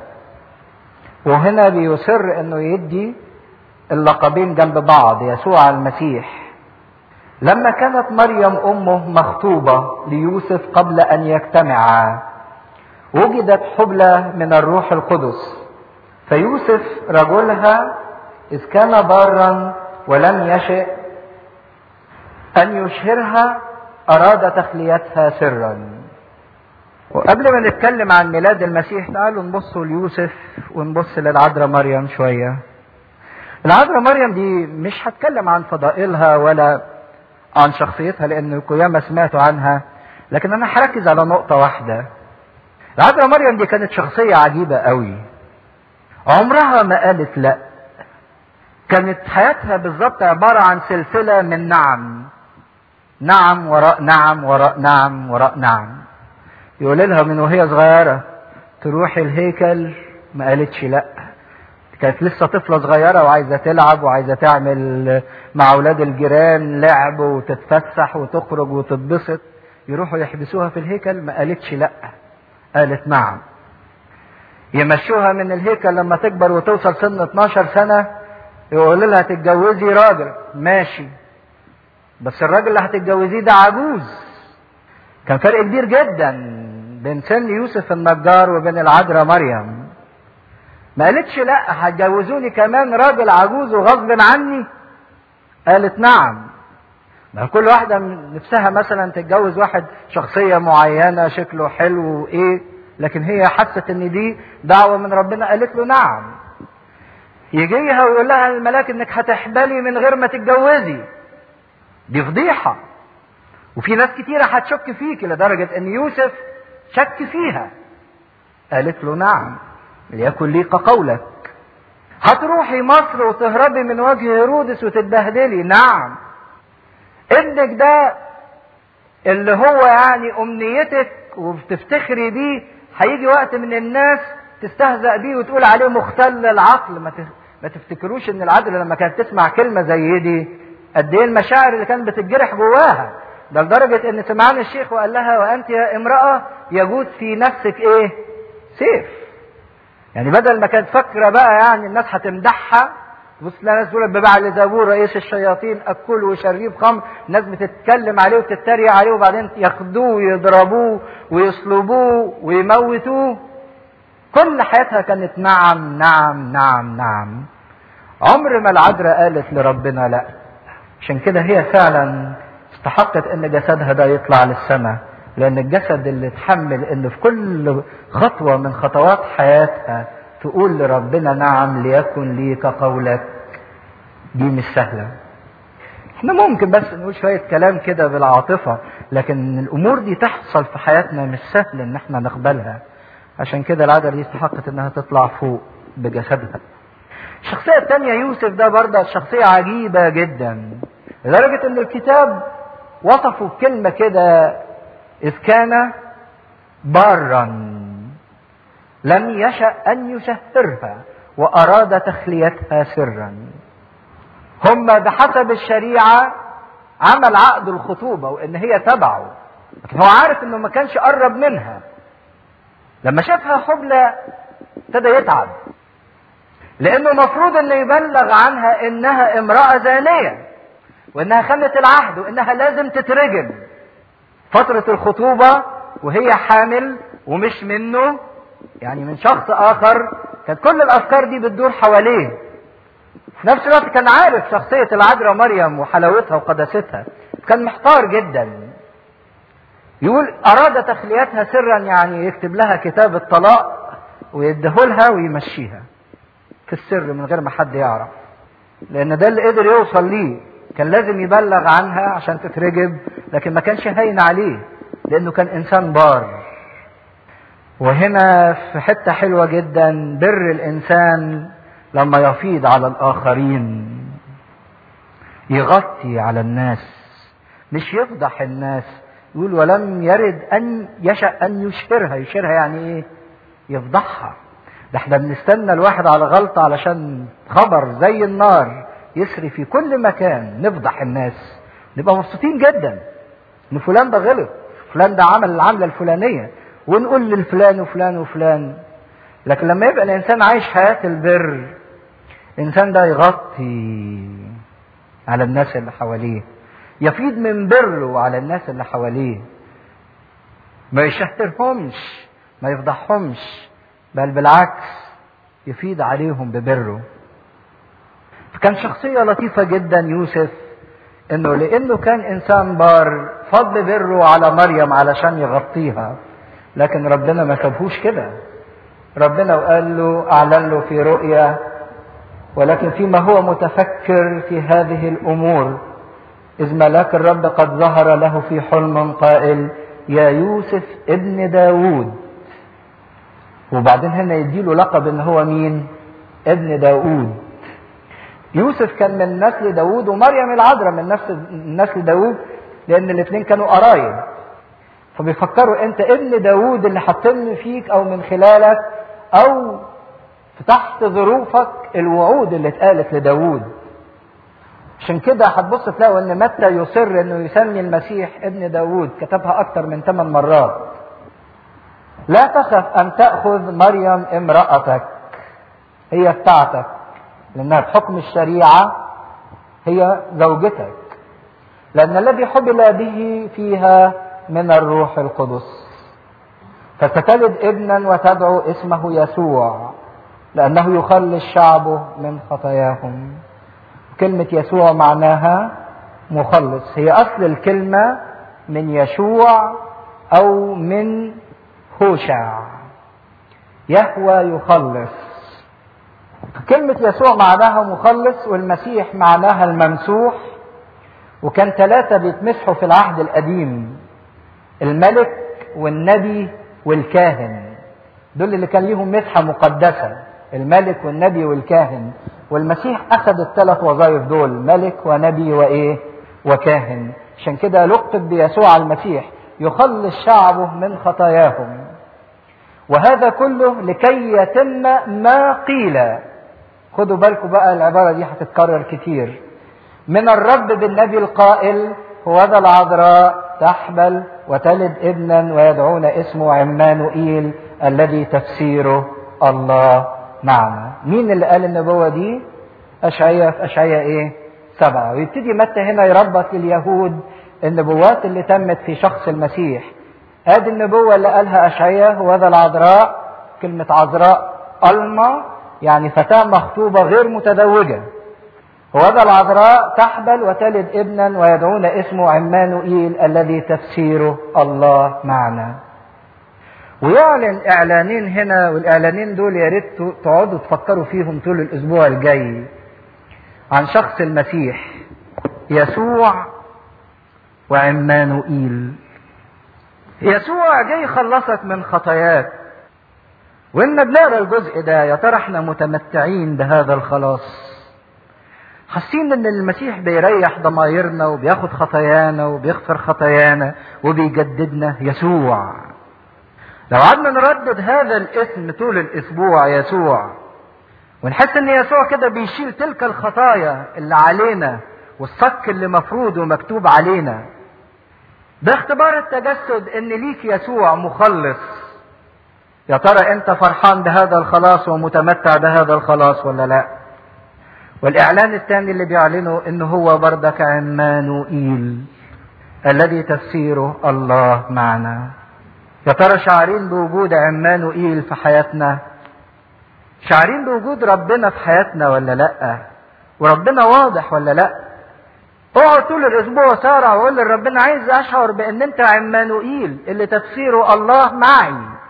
وهنا بيصر انه يدي اللقبين جنب بعض يسوع المسيح لما كانت مريم امه مخطوبه ليوسف قبل ان يجتمعا وجدت حبلى من الروح القدس فيوسف رجلها اذ كان بارا ولم يشئ ان يشهرها اراد تخليتها سرا وقبل ما نتكلم عن ميلاد المسيح تعالوا نبص ليوسف ونبص للعذراء مريم شويه العذراء مريم دي مش هتكلم عن فضائلها ولا عن شخصيتها لان ياما سمعتوا عنها لكن انا هركز على نقطة واحدة العذراء مريم دي كانت شخصية عجيبة قوي عمرها ما قالت لا كانت حياتها بالظبط عبارة عن سلسلة من نعم نعم وراء نعم وراء نعم وراء نعم يقول لها من وهي صغيرة تروح الهيكل ما قالتش لا كانت لسه طفلة صغيرة وعايزة تلعب وعايزة تعمل مع أولاد الجيران لعب وتتفسح وتخرج وتتبسط يروحوا يحبسوها في الهيكل ما قالتش لأ قالت نعم يمشوها من الهيكل لما تكبر وتوصل سن 12 سنة يقول لها تتجوزي راجل ماشي بس الراجل اللي هتتجوزيه ده عجوز كان فرق كبير جدا بين سن يوسف النجار وبين العذراء مريم ما قالتش لا هتجوزوني كمان راجل عجوز وغصب عني قالت نعم ما كل واحدة من نفسها مثلا تتجوز واحد شخصية معينة شكله حلو وإيه لكن هي حست إن دي دعوة من ربنا قالت له نعم يجيها ويقول لها الملاك إنك هتحبلي من غير ما تتجوزي دي فضيحة وفي ناس كتيرة هتشك فيك لدرجة إن يوسف شك فيها قالت له نعم ليكن لي كقولك هتروحي مصر وتهربي من وجه هيرودس وتتبهدلي نعم ابنك ده اللي هو يعني امنيتك وبتفتخري بيه هيجي وقت من الناس تستهزأ بيه وتقول عليه مختل العقل ما ما تفتكروش ان العدل لما كانت تسمع كلمه زي دي قد ايه المشاعر اللي كانت بتتجرح جواها ده لدرجه ان سمعان الشيخ وقال لها وانت يا امراه يجوز في نفسك ايه؟ سيف. يعني بدل ما كانت فاكره بقى يعني الناس هتمدحها بص لها ناس تقول بباع لزبور رئيس الشياطين اكل وشريب خمر ناس بتتكلم عليه وتتريق عليه وبعدين ياخدوه ويضربوه ويصلبوه ويموتوه كل حياتها كانت نعم نعم نعم نعم عمر ما العذراء قالت لربنا لا عشان كده هي فعلا استحقت ان جسدها ده يطلع للسماء لان الجسد اللي اتحمل ان في كل خطوه من خطوات حياتها تقول لربنا نعم ليكن لي كقولك دي مش سهله احنا ممكن بس نقول شويه كلام كده بالعاطفه لكن الامور دي تحصل في حياتنا مش سهل ان احنا نقبلها عشان كده العادة دي استحقت انها تطلع فوق بجسدها الشخصية الثانية يوسف ده برضه شخصية عجيبة جدا لدرجة ان الكتاب وصفه بكلمة كده إذ كان بارا لم يشأ أن يشهرها وأراد تخليتها سرا هم بحسب الشريعة عمل عقد الخطوبة وإن هي تبعه لكن هو عارف إنه ما كانش قرب منها لما شافها حبلى ابتدى يتعب لانه المفروض انه يبلغ عنها انها امرأة زانية وانها خانت العهد وانها لازم تترجم فترة الخطوبة وهي حامل ومش منه يعني من شخص اخر كانت كل الافكار دي بتدور حواليه في نفس الوقت كان عارف شخصية العذراء مريم وحلاوتها وقداستها كان محتار جدا يقول أراد تخليتها سرا يعني يكتب لها كتاب الطلاق ويديهولها ويمشيها في السر من غير ما حد يعرف لأن ده اللي قدر يوصل ليه كان لازم يبلغ عنها عشان تترجب لكن ما كانش هين عليه لأنه كان إنسان بار وهنا في حتة حلوة جدا بر الإنسان لما يفيض على الآخرين يغطي على الناس مش يفضح الناس يقول ولم يرد ان يشأ ان يشهرها يشهرها يعني ايه يفضحها ده احنا بنستنى الواحد على غلطة علشان خبر زي النار يسري في كل مكان نفضح الناس نبقى مبسوطين جدا ان فلان ده غلط فلان ده عمل العملة الفلانية ونقول للفلان وفلان وفلان لكن لما يبقى الانسان عايش حياة البر الانسان ده يغطي على الناس اللي حواليه يفيض من بره على الناس اللي حواليه ما يشهرهمش ما يفضحهمش بل بالعكس يفيض عليهم ببره فكان شخصية لطيفة جدا يوسف انه لانه كان انسان بار فض بره على مريم علشان يغطيها لكن ربنا ما سابهوش كده ربنا وقال له اعلن له في رؤيا ولكن فيما هو متفكر في هذه الامور إذ ملاك الرب قد ظهر له في حلم قائل يا يوسف ابن داود وبعدين هنا يديله لقب ان هو مين ابن داود يوسف كان من نسل داود ومريم العذراء من نفس نسل داود لان الاثنين كانوا قرايب فبيفكروا انت ابن داود اللي حاطين فيك او من خلالك او في تحت ظروفك الوعود اللي اتقالت لداود عشان كده هتبص تلاقوا ان متى يصر انه يسمي المسيح ابن داود كتبها اكتر من ثمان مرات لا تخف ان تاخذ مريم امراتك هي بتاعتك لانها بحكم الشريعه هي زوجتك لان الذي حبل به فيها من الروح القدس فستلد ابنا وتدعو اسمه يسوع لانه يخلص شعبه من خطاياهم كلمة يسوع معناها مخلص هي أصل الكلمة من يشوع أو من هوشع يهوى يخلص كلمة يسوع معناها مخلص والمسيح معناها الممسوح وكان ثلاثة بيتمسحوا في العهد القديم الملك والنبي والكاهن دول اللي كان ليهم مسحة مقدسة الملك والنبي والكاهن والمسيح أخذ الثلاث وظائف دول ملك ونبي وإيه وكاهن عشان كده لقب بيسوع المسيح يخلص شعبه من خطاياهم وهذا كله لكي يتم ما قيل خدوا بالكم بقى العبارة دي هتتكرر كتير من الرب بالنبي القائل هو ذا العذراء تحمل وتلد ابنا ويدعون اسمه عمانوئيل الذي تفسيره الله معنا مين اللي قال النبوة دي أشعية في أشعية إيه سبعة ويبتدي متى هنا يربط اليهود النبوات اللي تمت في شخص المسيح ادي النبوة اللي قالها أشعية هو ذا العذراء كلمة عذراء ألما يعني فتاة مخطوبة غير متزوجة هو ذا العذراء تحبل وتلد ابنا ويدعون اسمه عمانوئيل الذي تفسيره الله معنا ويعلن اعلانين هنا والاعلانين دول يا ريت تقعدوا تفكروا فيهم طول الاسبوع الجاي عن شخص المسيح يسوع وعمانوئيل يسوع جاي يخلصك من خطاياك وإن بنقرا الجزء ده يا ترى احنا متمتعين بهذا الخلاص حاسين ان المسيح بيريح ضمايرنا وبياخد خطايانا وبيغفر خطايانا وبيجددنا يسوع لو قعدنا نردد هذا الاسم طول الاسبوع يسوع ونحس ان يسوع كده بيشيل تلك الخطايا اللي علينا والصك اللي مفروض ومكتوب علينا ده اختبار التجسد ان ليك يسوع مخلص يا ترى انت فرحان بهذا الخلاص ومتمتع بهذا الخلاص ولا لا والاعلان الثاني اللي بيعلنه ان هو بردك عمانوئيل الذي تفسيره الله معنا يا ترى شعرين بوجود عمانوئيل في حياتنا شعرين بوجود ربنا في حياتنا ولا لا وربنا واضح ولا لا اقعد طول الاسبوع سارع وقول لربنا عايز اشعر بان انت عمانوئيل اللي تفسيره الله معي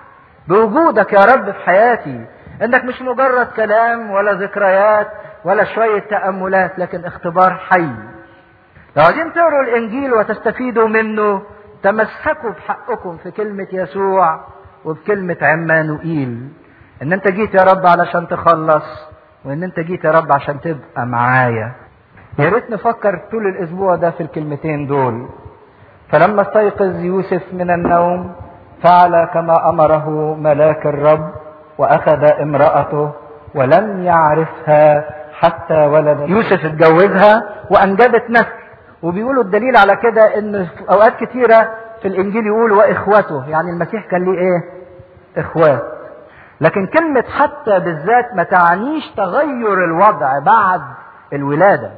بوجودك يا رب في حياتي انك مش مجرد كلام ولا ذكريات ولا شوية تأملات لكن اختبار حي لو عايزين تقروا الانجيل وتستفيدوا منه تمسكوا بحقكم في كلمة يسوع وبكلمة عمانوئيل ان انت جيت يا رب علشان تخلص وان انت جيت يا رب عشان تبقى معايا يا ريت نفكر طول الاسبوع ده في الكلمتين دول فلما استيقظ يوسف من النوم فعل كما امره ملاك الرب واخذ امراته ولم يعرفها حتى ولد يوسف اتجوزها وانجبت نسل وبيقولوا الدليل على كده ان في اوقات كتيره في الانجيل يقول واخوته يعني المسيح كان ليه ايه اخوات لكن كلمه حتى بالذات ما تعنيش تغير الوضع بعد الولاده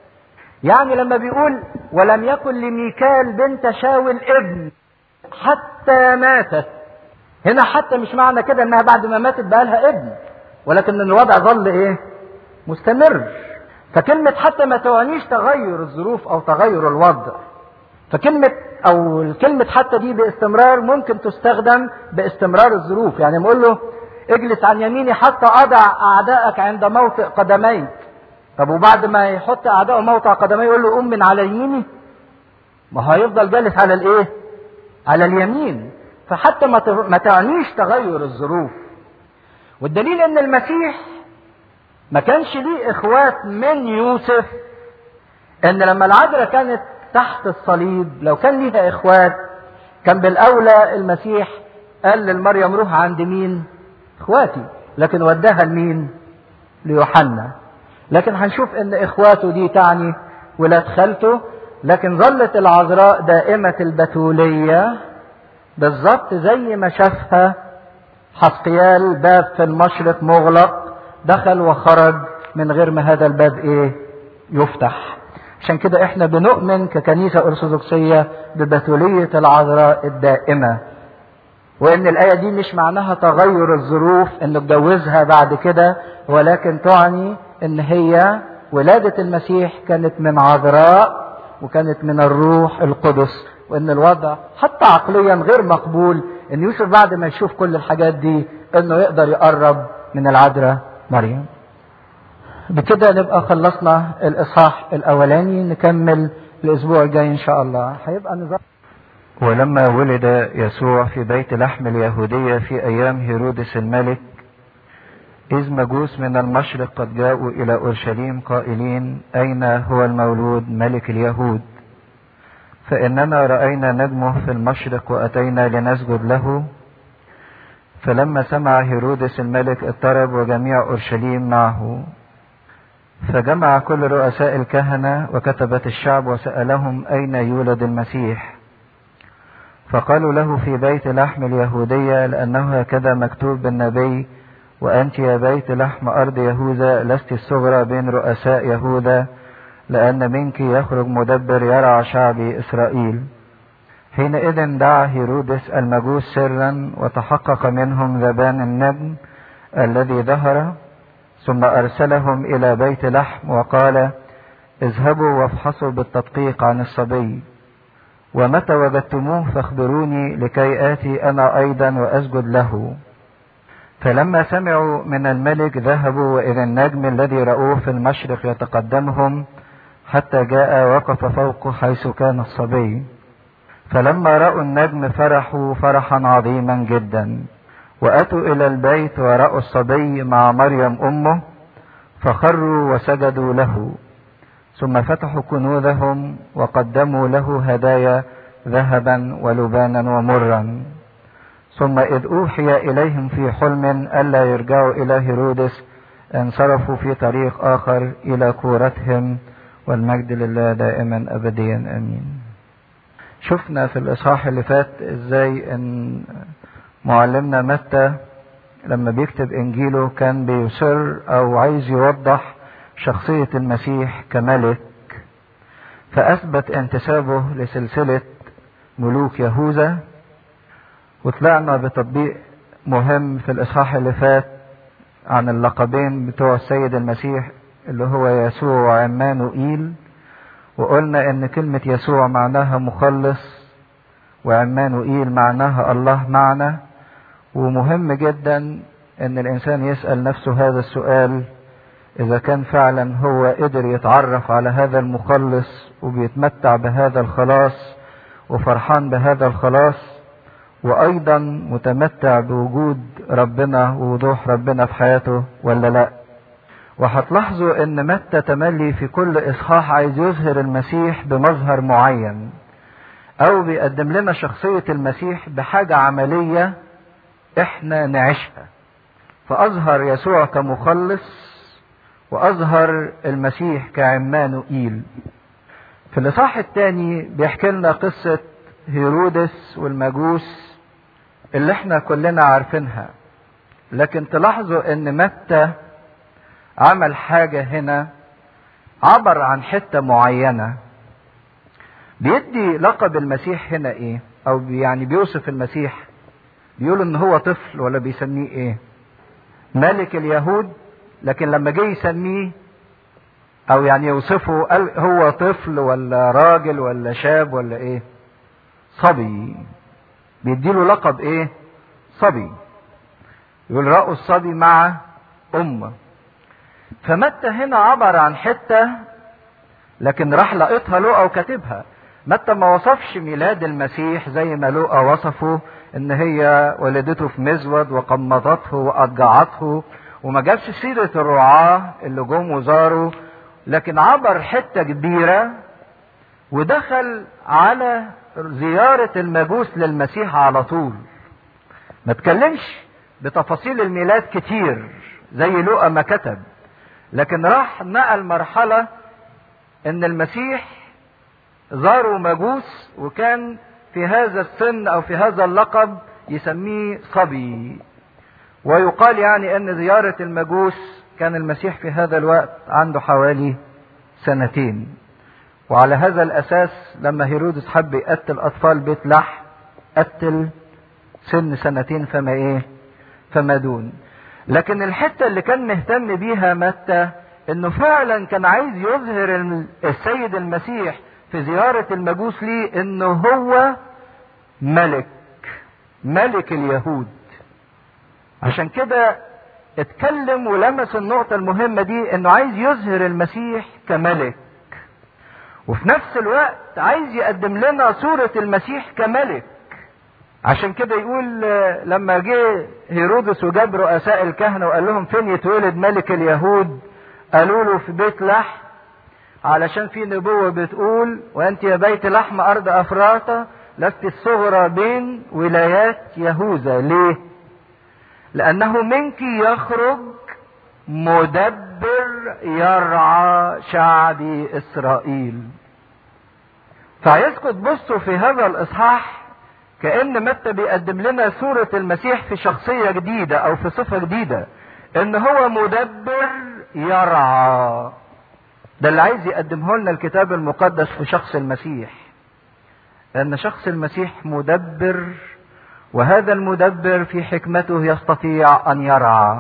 يعني لما بيقول ولم يكن لميكال بنت شاول ابن حتى ماتت هنا حتى مش معنى كده انها بعد ما ماتت بقى لها ابن ولكن الوضع ظل ايه مستمر فكلمة حتى ما توانيش تغير الظروف او تغير الوضع فكلمة او كلمة حتى دي باستمرار ممكن تستخدم باستمرار الظروف يعني نقول له اجلس عن يميني حتى اضع اعدائك عند موطئ قدميك طب وبعد ما يحط اعدائه موطئ قدميه يقول له قوم من على يميني ما هيفضل جالس على الايه على اليمين فحتى ما ما تعنيش تغير الظروف والدليل ان المسيح ما كانش ليه اخوات من يوسف ان لما العذراء كانت تحت الصليب لو كان ليها اخوات كان بالاولى المسيح قال للمريم روح عند مين اخواتي لكن وداها لمين ليوحنا لكن هنشوف ان اخواته دي تعني ولاد خالته لكن ظلت العذراء دائمة البتولية بالظبط زي ما شافها حسقيال باب في المشرق مغلق دخل وخرج من غير ما هذا الباب ايه يفتح عشان كده احنا بنؤمن ككنيسة ارثوذكسية ببتولية العذراء الدائمة وان الاية دي مش معناها تغير الظروف انه اتجوزها بعد كده ولكن تعني ان هي ولادة المسيح كانت من عذراء وكانت من الروح القدس وان الوضع حتى عقليا غير مقبول ان يوسف بعد ما يشوف كل الحاجات دي انه يقدر يقرب من العذراء مريم بكده نبقى خلصنا الاصحاح الاولاني نكمل الاسبوع الجاي ان شاء الله هيبقى نظام ولما ولد يسوع في بيت لحم اليهودية في أيام هيرودس الملك إذ مجوس من المشرق قد جاءوا إلى أورشليم قائلين أين هو المولود ملك اليهود فإننا رأينا نجمه في المشرق وأتينا لنسجد له فلما سمع هيرودس الملك اضطرب وجميع أورشليم معه فجمع كل رؤساء الكهنة وكتبة الشعب وسألهم أين يولد المسيح فقالوا له في بيت لحم اليهودية لأنه هكذا مكتوب بالنبي وأنت يا بيت لحم أرض يهوذا لست الصغرى بين رؤساء يهوذا لأن منك يخرج مدبر يرعى شعب إسرائيل حينئذ دعا هيرودس المجوس سرا وتحقق منهم ذبان النجم الذي ظهر ثم أرسلهم إلى بيت لحم وقال اذهبوا وافحصوا بالتدقيق عن الصبي ومتى وجدتموه فاخبروني لكي آتي أنا أيضا وأسجد له فلما سمعوا من الملك ذهبوا وإذا النجم الذي رأوه في المشرق يتقدمهم حتى جاء وقف فوقه حيث كان الصبي فلما رأوا النجم فرحوا فرحا عظيما جدا وأتوا إلى البيت ورأوا الصبي مع مريم أمه فخروا وسجدوا له ثم فتحوا كنوزهم وقدموا له هدايا ذهبا ولبانا ومرا ثم إذ أوحي إليهم في حلم ألا يرجعوا إلى هيرودس انصرفوا في طريق آخر إلى كورتهم والمجد لله دائما أبديا أمين شفنا في الإصحاح اللي فات إزاي إن معلمنا متى لما بيكتب إنجيله كان بيصر أو عايز يوضح شخصية المسيح كملك فأثبت انتسابه لسلسلة ملوك يهوذا وطلعنا بتطبيق مهم في الإصحاح اللي فات عن اللقبين بتوع السيد المسيح اللي هو يسوع وعمانوئيل وقلنا ان كلمة يسوع معناها مخلص وعمانوئيل معناها الله معنا ومهم جدا ان الانسان يسأل نفسه هذا السؤال اذا كان فعلا هو قدر يتعرف على هذا المخلص وبيتمتع بهذا الخلاص وفرحان بهذا الخلاص وايضا متمتع بوجود ربنا ووضوح ربنا في حياته ولا لا وهتلاحظوا ان متى تملي في كل اصحاح عايز يظهر المسيح بمظهر معين او بيقدم لنا شخصية المسيح بحاجة عملية احنا نعيشها فاظهر يسوع كمخلص واظهر المسيح كعمانوئيل في الاصحاح الثاني بيحكي لنا قصة هيرودس والمجوس اللي احنا كلنا عارفينها لكن تلاحظوا ان متى عمل حاجة هنا عبر عن حتة معينة بيدي لقب المسيح هنا ايه او يعني بيوصف المسيح بيقول ان هو طفل ولا بيسميه ايه ملك اليهود لكن لما جه يسميه او يعني يوصفه قال هو طفل ولا راجل ولا شاب ولا ايه صبي بيديله لقب ايه صبي يقول رأوا الصبي مع أمه فمتى هنا عبر عن حتة لكن راح لقيتها لقى وكاتبها متى ما وصفش ميلاد المسيح زي ما لقى وصفه ان هي ولدته في مزود وقمضته واضجعته وما جابش سيرة الرعاة اللي جم وزاروا لكن عبر حتة كبيرة ودخل على زيارة المجوس للمسيح على طول ما تكلمش بتفاصيل الميلاد كتير زي لقى ما كتب لكن راح نقل مرحلة ان المسيح زاروا مجوس وكان في هذا السن او في هذا اللقب يسميه صبي ويقال يعني ان زيارة المجوس كان المسيح في هذا الوقت عنده حوالي سنتين وعلى هذا الاساس لما هيرودس حب يقتل اطفال بيت لحم قتل سن سنتين فما ايه فما دون لكن الحتة اللي كان مهتم بيها متى انه فعلا كان عايز يظهر السيد المسيح في زيارة المجوس ليه انه هو ملك ملك اليهود عشان كده اتكلم ولمس النقطة المهمة دي انه عايز يظهر المسيح كملك وفي نفس الوقت عايز يقدم لنا صورة المسيح كملك عشان كده يقول لما جه هيرودس وجاب رؤساء الكهنة وقال لهم فين يتولد ملك اليهود قالوا له في بيت لحم علشان في نبوة بتقول وانت يا بيت لحم ارض افراطة لست الصغرى بين ولايات يهوذا ليه لانه منك يخرج مدبر يرعى شعب اسرائيل فعايزكم تبصوا في هذا الاصحاح كأن متى بيقدم لنا صورة المسيح في شخصية جديدة أو في صفة جديدة إن هو مدبر يرعى ده اللي عايز يقدمه لنا الكتاب المقدس في شخص المسيح لأن شخص المسيح مدبر وهذا المدبر في حكمته يستطيع أن يرعى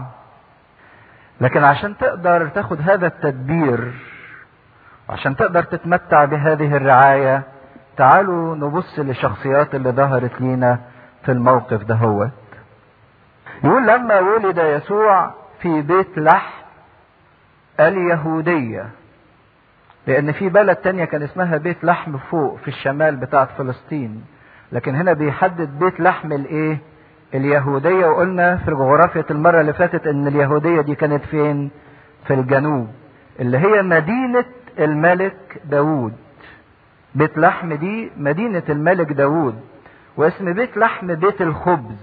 لكن عشان تقدر تاخد هذا التدبير وعشان تقدر تتمتع بهذه الرعايه تعالوا نبص للشخصيات اللي ظهرت لينا في الموقف ده هو يقول لما ولد يسوع في بيت لحم اليهودية لأن في بلد تانية كان اسمها بيت لحم فوق في الشمال بتاعت فلسطين لكن هنا بيحدد بيت لحم الايه اليهودية وقلنا في جغرافية المرة اللي فاتت ان اليهودية دي كانت فين في الجنوب اللي هي مدينة الملك داوود بيت لحم دي مدينة الملك داوود واسم بيت لحم بيت الخبز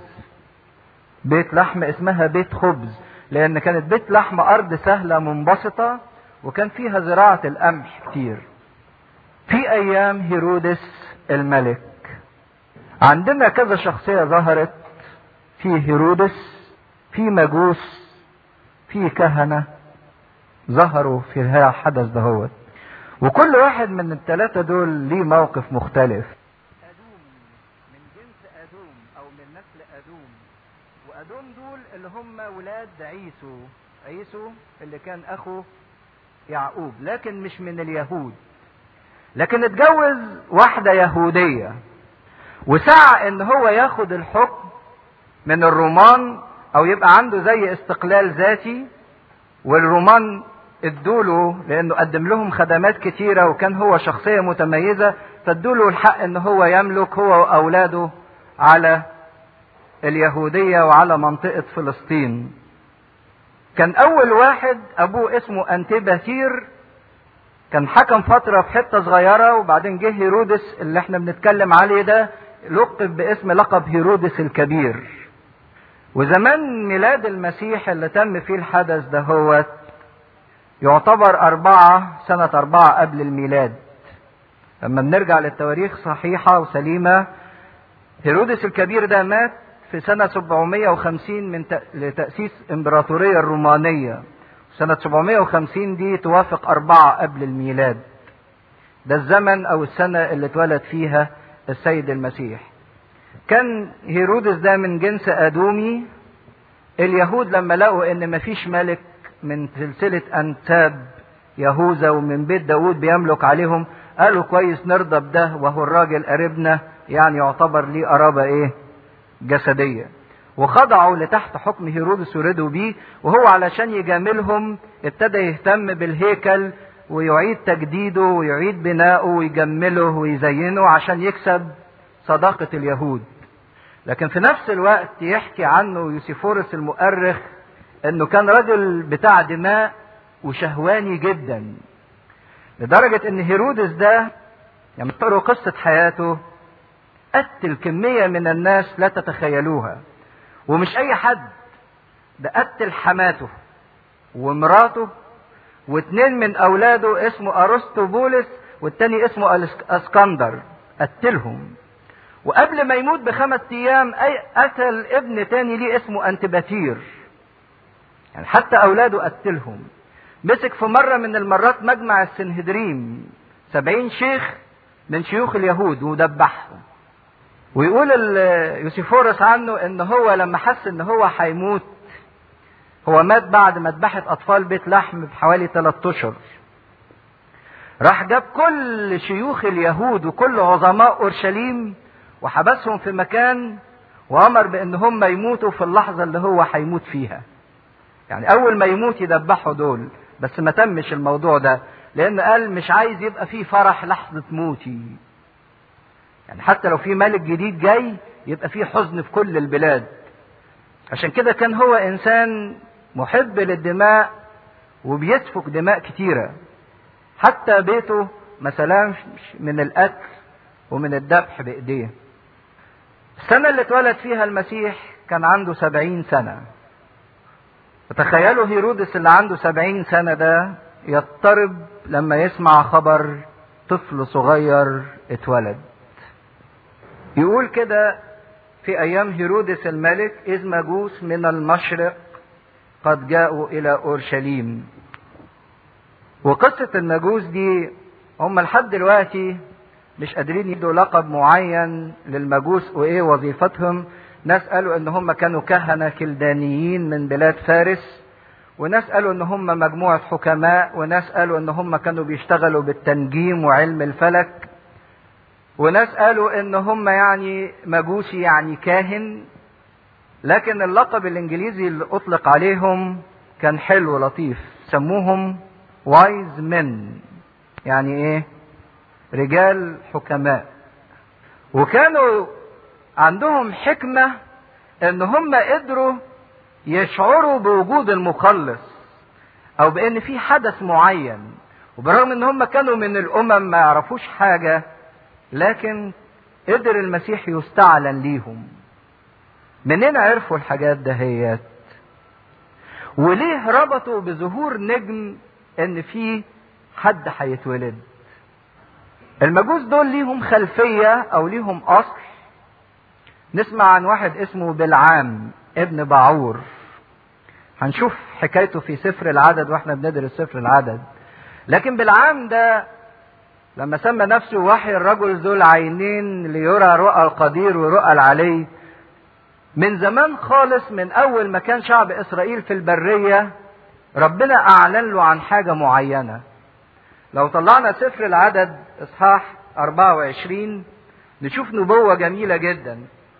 بيت لحم اسمها بيت خبز لان كانت بيت لحم ارض سهلة منبسطة وكان فيها زراعة القمح كتير في ايام هيرودس الملك عندنا كذا شخصية ظهرت في هيرودس في مجوس في كهنة ظهروا في هذا الحدث دهوت وكل واحد من الثلاثة دول ليه موقف مختلف أدوم من جنس أدوم أو من نسل أدوم وأدوم دول اللي هم ولاد عيسو عيسو اللي كان أخو يعقوب لكن مش من اليهود لكن اتجوز واحدة يهودية وسعى ان هو ياخد الحكم من الرومان او يبقى عنده زي استقلال ذاتي والرومان ادوله لانه قدم لهم خدمات كتيرة وكان هو شخصية متميزة فادوله الحق ان هو يملك هو واولاده على اليهودية وعلى منطقة فلسطين كان اول واحد ابوه اسمه انتباتير كان حكم فترة في حتة صغيرة وبعدين جه هيرودس اللي احنا بنتكلم عليه ده لقب باسم لقب هيرودس الكبير وزمان ميلاد المسيح اللي تم فيه الحدث ده هو يعتبر أربعة سنة أربعة قبل الميلاد لما بنرجع للتواريخ صحيحة وسليمة هيرودس الكبير ده مات في سنة 750 من لتأسيس إمبراطورية الرومانية سنة 750 دي توافق أربعة قبل الميلاد ده الزمن أو السنة اللي اتولد فيها السيد المسيح كان هيرودس ده من جنس أدومي اليهود لما لقوا إن مفيش ملك من سلسلة أنساب يهوذا ومن بيت داود بيملك عليهم قالوا كويس نرضى بده وهو الراجل قريبنا يعني يعتبر ليه قرابة إيه جسدية وخضعوا لتحت حكم هيرودس وردوا بيه وهو علشان يجاملهم ابتدى يهتم بالهيكل ويعيد تجديده ويعيد بناؤه ويجمله ويزينه عشان يكسب صداقة اليهود لكن في نفس الوقت يحكي عنه يوسيفورس المؤرخ انه كان رجل بتاع دماء وشهواني جدا لدرجة ان هيرودس ده لما تقروا قصة حياته قتل كمية من الناس لا تتخيلوها ومش اي حد ده قتل حماته ومراته واتنين من اولاده اسمه ارسطوبولس والتاني اسمه اسكندر قتلهم وقبل ما يموت بخمس ايام اي قتل ابن تاني ليه اسمه انتباتير يعني حتى اولاده قتلهم مسك في مرة من المرات مجمع السنهدريم سبعين شيخ من شيوخ اليهود ودبحهم ويقول يوسيفورس عنه ان هو لما حس ان هو هيموت هو مات بعد ما ذبحت اطفال بيت لحم بحوالي ثلاثة اشهر راح جاب كل شيوخ اليهود وكل عظماء اورشليم وحبسهم في مكان وامر بان هم يموتوا في اللحظه اللي هو هيموت فيها يعني اول ما يموت يذبحوا دول بس ما تمش الموضوع ده لان قال مش عايز يبقى فيه فرح لحظة موتي يعني حتى لو في ملك جديد جاي يبقى فيه حزن في كل البلاد عشان كده كان هو انسان محب للدماء وبيسفك دماء كتيرة حتى بيته ما سلامش من القتل ومن الذبح بايديه السنة اللي اتولد فيها المسيح كان عنده سبعين سنة فتخيلوا هيرودس اللي عنده سبعين سنة ده يضطرب لما يسمع خبر طفل صغير اتولد يقول كده في ايام هيرودس الملك اذ مجوس من المشرق قد جاءوا الى اورشليم وقصة المجوس دي هم لحد دلوقتي مش قادرين يدوا لقب معين للمجوس وايه وظيفتهم ناس قالوا ان هم كانوا كهنة كلدانيين من بلاد فارس وناس قالوا ان هم مجموعة حكماء وناس قالوا ان هم كانوا بيشتغلوا بالتنجيم وعلم الفلك وناس قالوا ان هم يعني مجوسي يعني كاهن لكن اللقب الانجليزي اللي اطلق عليهم كان حلو لطيف سموهم وايز من يعني ايه رجال حكماء وكانوا عندهم حكمة ان هم قدروا يشعروا بوجود المخلص او بان في حدث معين وبرغم ان هم كانوا من الامم ما يعرفوش حاجة لكن قدر المسيح يستعلن ليهم منين عرفوا الحاجات دهيت وليه ربطوا بظهور نجم ان في حد هيتولد المجوس دول ليهم خلفية او ليهم اصل نسمع عن واحد اسمه بلعام ابن باعور هنشوف حكايته في سفر العدد واحنا بندرس سفر العدد لكن بلعام ده لما سمى نفسه وحي الرجل ذو العينين ليرى رؤى القدير ورؤى العلي من زمان خالص من اول ما كان شعب اسرائيل في البرية ربنا اعلن له عن حاجة معينة لو طلعنا سفر العدد اصحاح 24 نشوف نبوة جميلة جدا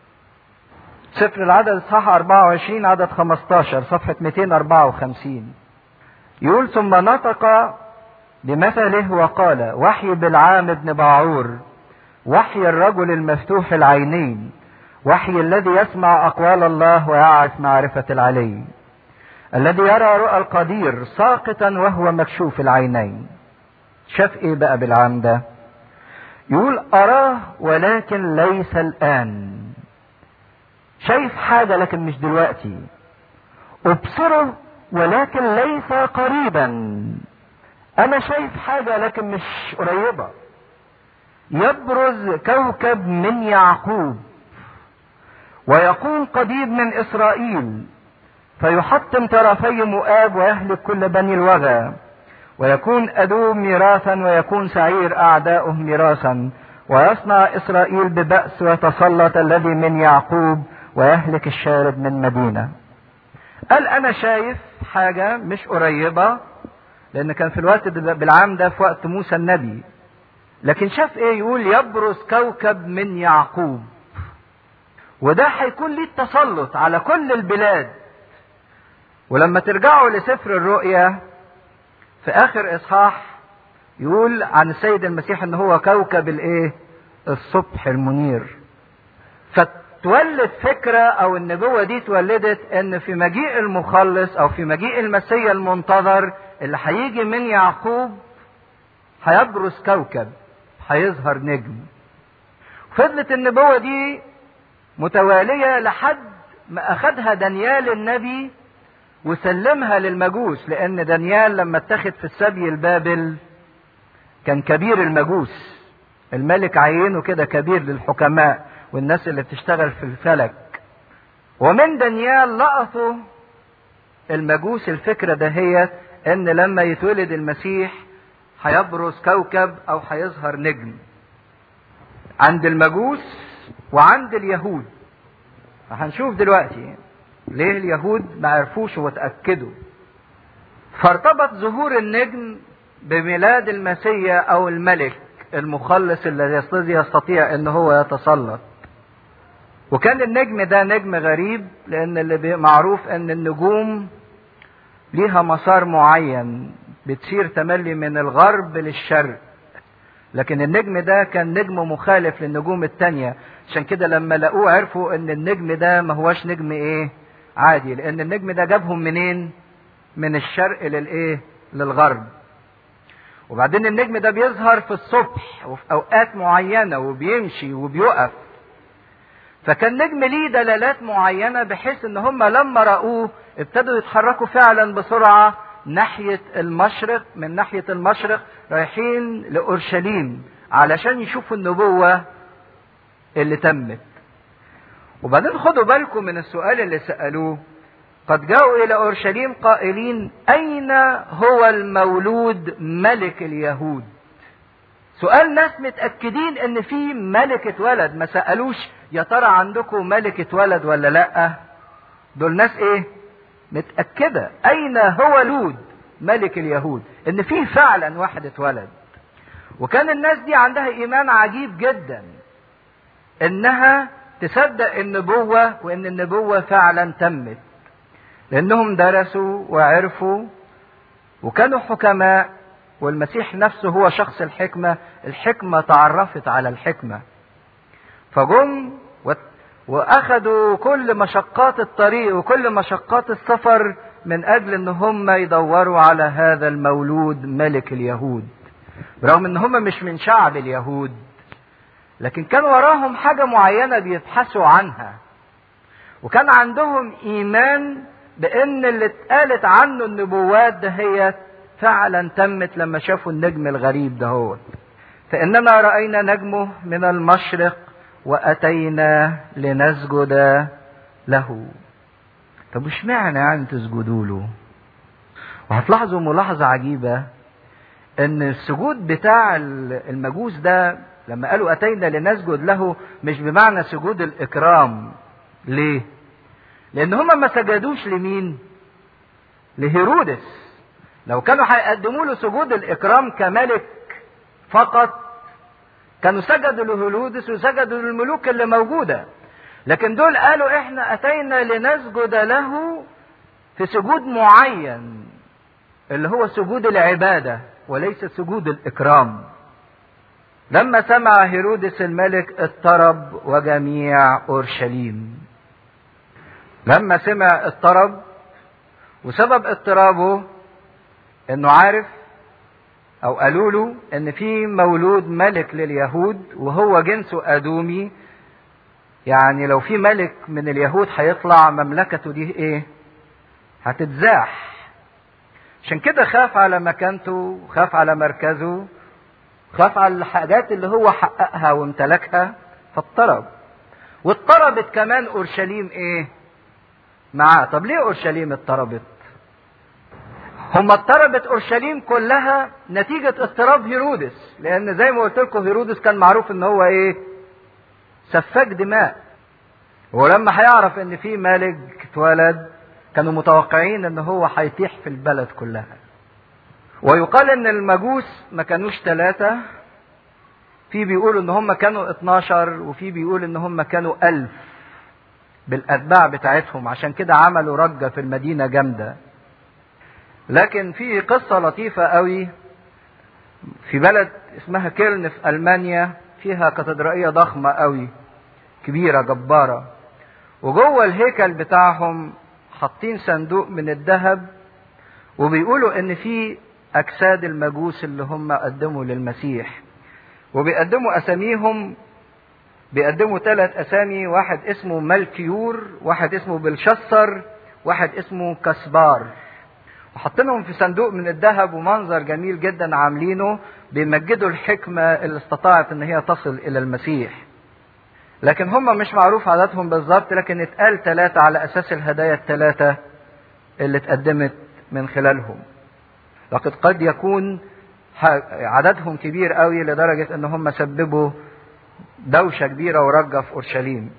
سفر العدد اصحاح 24 عدد 15 صفحة 254 يقول ثم نطق بمثله وقال وحي بالعام ابن باعور وحي الرجل المفتوح العينين وحي الذي يسمع اقوال الله ويعرف معرفة العلي الذي يرى رؤى القدير ساقطا وهو مكشوف العينين شاف ايه بقى بالعام ده يقول اراه ولكن ليس الان شايف حاجة لكن مش دلوقتي ابصره ولكن ليس قريبا انا شايف حاجة لكن مش قريبة يبرز كوكب من يعقوب ويكون قضيب من اسرائيل فيحطم طرفي مؤاب ويهلك كل بني الوغى ويكون ادوم ميراثا ويكون سعير اعداؤه ميراثا ويصنع اسرائيل ببأس ويتسلط الذي من يعقوب ويهلك الشارد من مدينة قال انا شايف حاجة مش قريبة لان كان في الوقت ده بالعام ده في وقت موسى النبي لكن شاف ايه يقول يبرز كوكب من يعقوب وده هيكون ليه التسلط على كل البلاد ولما ترجعوا لسفر الرؤيا في اخر اصحاح يقول عن السيد المسيح ان هو كوكب الايه الصبح المنير فتولد فكرة او النبوة دي اتولدت ان في مجيء المخلص او في مجيء المسيا المنتظر اللي هيجي من يعقوب هيبرز كوكب هيظهر نجم فضلت النبوة دي متوالية لحد ما اخدها دانيال النبي وسلمها للمجوس لان دانيال لما اتخذ في السبي البابل كان كبير المجوس الملك عينه كده كبير للحكماء والناس اللي بتشتغل في الفلك ومن دانيال لقطوا المجوس الفكرة دهيت ان لما يتولد المسيح هيبرز كوكب او هيظهر نجم عند المجوس وعند اليهود هنشوف دلوقتي ليه اليهود ما عرفوش وتأكدوا فارتبط ظهور النجم بميلاد المسيا او الملك المخلص الذي يستطيع ان هو يتسلط وكان النجم ده نجم غريب لان اللي معروف ان النجوم ليها مسار معين بتسير تملي من الغرب للشرق لكن النجم ده كان نجم مخالف للنجوم التانية عشان كده لما لقوه عرفوا ان النجم ده ما هوش نجم ايه عادي لان النجم ده جابهم منين من الشرق للايه للغرب وبعدين النجم ده بيظهر في الصبح وفي اوقات معينه وبيمشي وبيقف فكان نجم ليه دلالات معينه بحيث ان هم لما راوه ابتدوا يتحركوا فعلا بسرعه ناحيه المشرق من ناحيه المشرق رايحين لاورشليم علشان يشوفوا النبوه اللي تمت وبعدين خدوا بالكم من السؤال اللي سالوه قد جاءوا الى اورشليم قائلين اين هو المولود ملك اليهود سؤال ناس متاكدين ان في ملك اتولد ما سالوش يا ترى عندكم ملك اتولد ولا لا دول ناس ايه متاكده اين هو لود ملك اليهود ان في فعلا واحد اتولد وكان الناس دي عندها ايمان عجيب جدا انها تصدق النبوه وان النبوه فعلا تمت لانهم درسوا وعرفوا وكانوا حكماء والمسيح نفسه هو شخص الحكمه الحكمه تعرفت على الحكمه فجم واخدوا كل مشقات الطريق وكل مشقات السفر من اجل ان هم يدوروا على هذا المولود ملك اليهود برغم ان هم مش من شعب اليهود لكن كان وراهم حاجه معينه بيبحثوا عنها وكان عندهم ايمان بان اللي اتقالت عنه النبوات ده هي فعلا تمت لما شافوا النجم الغريب ده هو فاننا راينا نجمه من المشرق واتينا لنسجد له طب وش معنى يعني تسجدوا له وهتلاحظوا ملاحظة عجيبة ان السجود بتاع المجوس ده لما قالوا اتينا لنسجد له مش بمعنى سجود الاكرام ليه لان هم ما سجدوش لمين لهيرودس لو كانوا هيقدموا له سجود الاكرام كملك فقط كانوا سجدوا لهيرودس وسجدوا للملوك اللي موجوده لكن دول قالوا احنا اتينا لنسجد له في سجود معين اللي هو سجود العباده وليس سجود الاكرام لما سمع هيرودس الملك اضطرب وجميع اورشليم لما سمع اضطرب وسبب اضطرابه انه عارف او قالوا له ان في مولود ملك لليهود وهو جنسه ادومي يعني لو في ملك من اليهود هيطلع مملكته دي ايه هتتزاح عشان كده خاف على مكانته خاف على مركزه خاف على الحاجات اللي هو حققها وامتلكها فاضطرب واضطربت كمان اورشليم ايه معاه طب ليه اورشليم اضطربت هم اضطربت اورشليم كلها نتيجة اضطراب هيرودس لان زي ما قلت لكم هيرودس كان معروف ان هو ايه سفاك دماء ولما هيعرف ان في ملك اتولد كانوا متوقعين ان هو هيطيح في البلد كلها ويقال ان المجوس ما كانوش ثلاثة في بيقول ان هم كانوا 12 وفي بيقول ان هم كانوا ألف بالأتباع بتاعتهم عشان كده عملوا رجة في المدينة جامدة لكن في قصة لطيفة قوي في بلد اسمها كيلن في ألمانيا فيها كاتدرائية ضخمة قوي كبيرة جبارة وجوه الهيكل بتاعهم حاطين صندوق من الذهب وبيقولوا ان في اجساد المجوس اللي هم قدموا للمسيح وبيقدموا اساميهم بيقدموا ثلاث اسامي واحد اسمه ملكيور واحد اسمه بلشسر واحد اسمه كسبار وحاطينهم في صندوق من الذهب ومنظر جميل جدا عاملينه بيمجدوا الحكمة اللي استطاعت ان هي تصل الى المسيح لكن هم مش معروف عددهم بالظبط لكن اتقال ثلاثة على اساس الهدايا الثلاثة اللي اتقدمت من خلالهم لقد قد يكون عددهم كبير قوي لدرجة ان هم سببوا دوشة كبيرة ورجة في اورشليم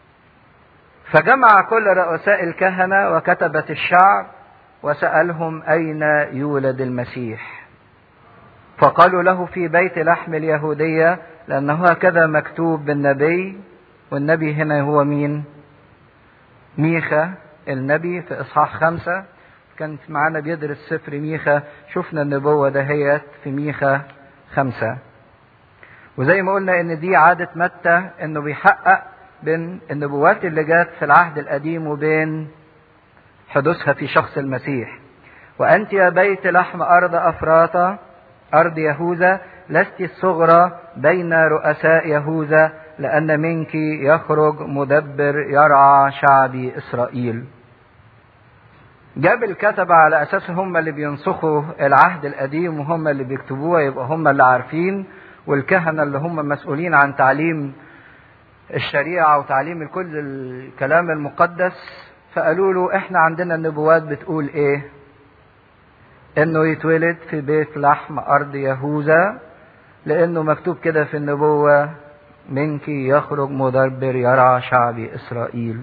فجمع كل رؤساء الكهنة وكتبة الشعب وسألهم أين يولد المسيح فقالوا له في بيت لحم اليهودية لأنه هكذا مكتوب بالنبي والنبي هنا هو مين ميخا النبي في إصحاح خمسة كان معانا بيدرس سفر ميخا شفنا النبوة دهيت في ميخا خمسة وزي ما قلنا ان دي عادة متى انه بيحقق بين النبوات اللي جات في العهد القديم وبين حدوثها في شخص المسيح وأنت يا بيت لحم أرض أفراطة أرض يهوذا لست الصغرى بين رؤساء يهوذا لأن منك يخرج مدبر يرعى شعبي إسرائيل جاب الكتبة على أساس هم اللي بينسخوا العهد القديم وهم اللي بيكتبوها يبقى هم اللي عارفين والكهنة اللي هم مسؤولين عن تعليم الشريعة وتعليم الكل الكلام المقدس فقالوا له احنا عندنا النبوات بتقول ايه انه يتولد في بيت لحم ارض يهوذا لانه مكتوب كده في النبوة منك يخرج مدبر يرعى شعبي اسرائيل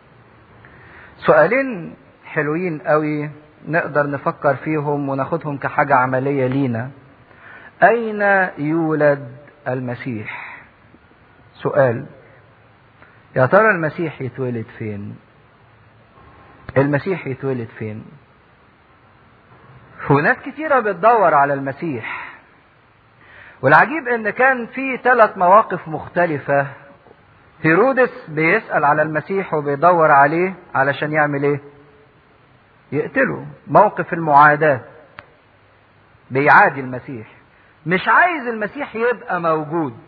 سؤالين حلوين قوي نقدر نفكر فيهم وناخدهم كحاجة عملية لينا اين يولد المسيح سؤال يا ترى المسيح يتولد فين المسيح يتولد فين وناس كتيرة بتدور على المسيح والعجيب ان كان في ثلاث مواقف مختلفة هيرودس بيسأل على المسيح وبيدور عليه علشان يعمل ايه يقتله موقف المعاداة بيعادي المسيح مش عايز المسيح يبقى موجود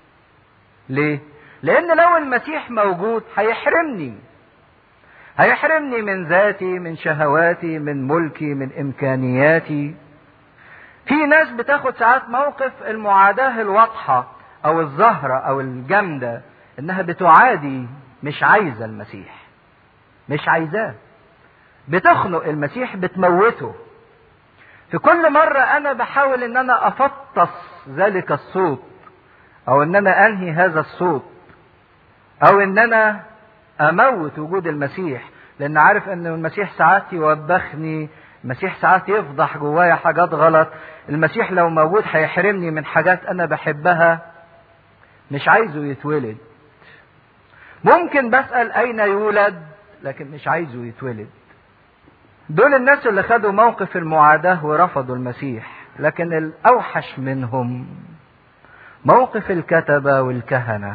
ليه لان لو المسيح موجود هيحرمني هيحرمني من ذاتي من شهواتي من ملكي من امكانياتي في ناس بتاخد ساعات موقف المعاداة الواضحة او الظاهرة او الجامدة انها بتعادي مش عايزة المسيح مش عايزاه بتخنق المسيح بتموته في كل مرة انا بحاول ان انا افطس ذلك الصوت او ان انا انهي هذا الصوت او ان انا اموت وجود المسيح لان عارف ان المسيح ساعات يوبخني المسيح ساعات يفضح جوايا حاجات غلط المسيح لو موجود هيحرمني من حاجات انا بحبها مش عايزه يتولد ممكن بسأل اين يولد لكن مش عايزه يتولد دول الناس اللي خدوا موقف المعاداة ورفضوا المسيح لكن الاوحش منهم موقف الكتبة والكهنة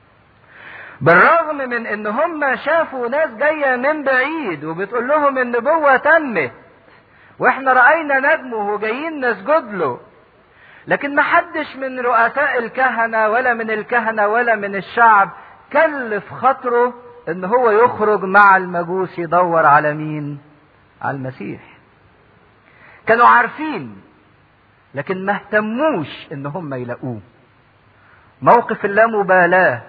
بالرغم من ان هم شافوا ناس جاية من بعيد وبتقول لهم النبوة تمت واحنا رأينا نجمه وجايين نسجد له لكن ما حدش من رؤساء الكهنة ولا من الكهنة ولا من الشعب كلف خاطره ان هو يخرج مع المجوس يدور على مين على المسيح كانوا عارفين لكن ما اهتموش ان هم يلاقوه موقف اللامبالاه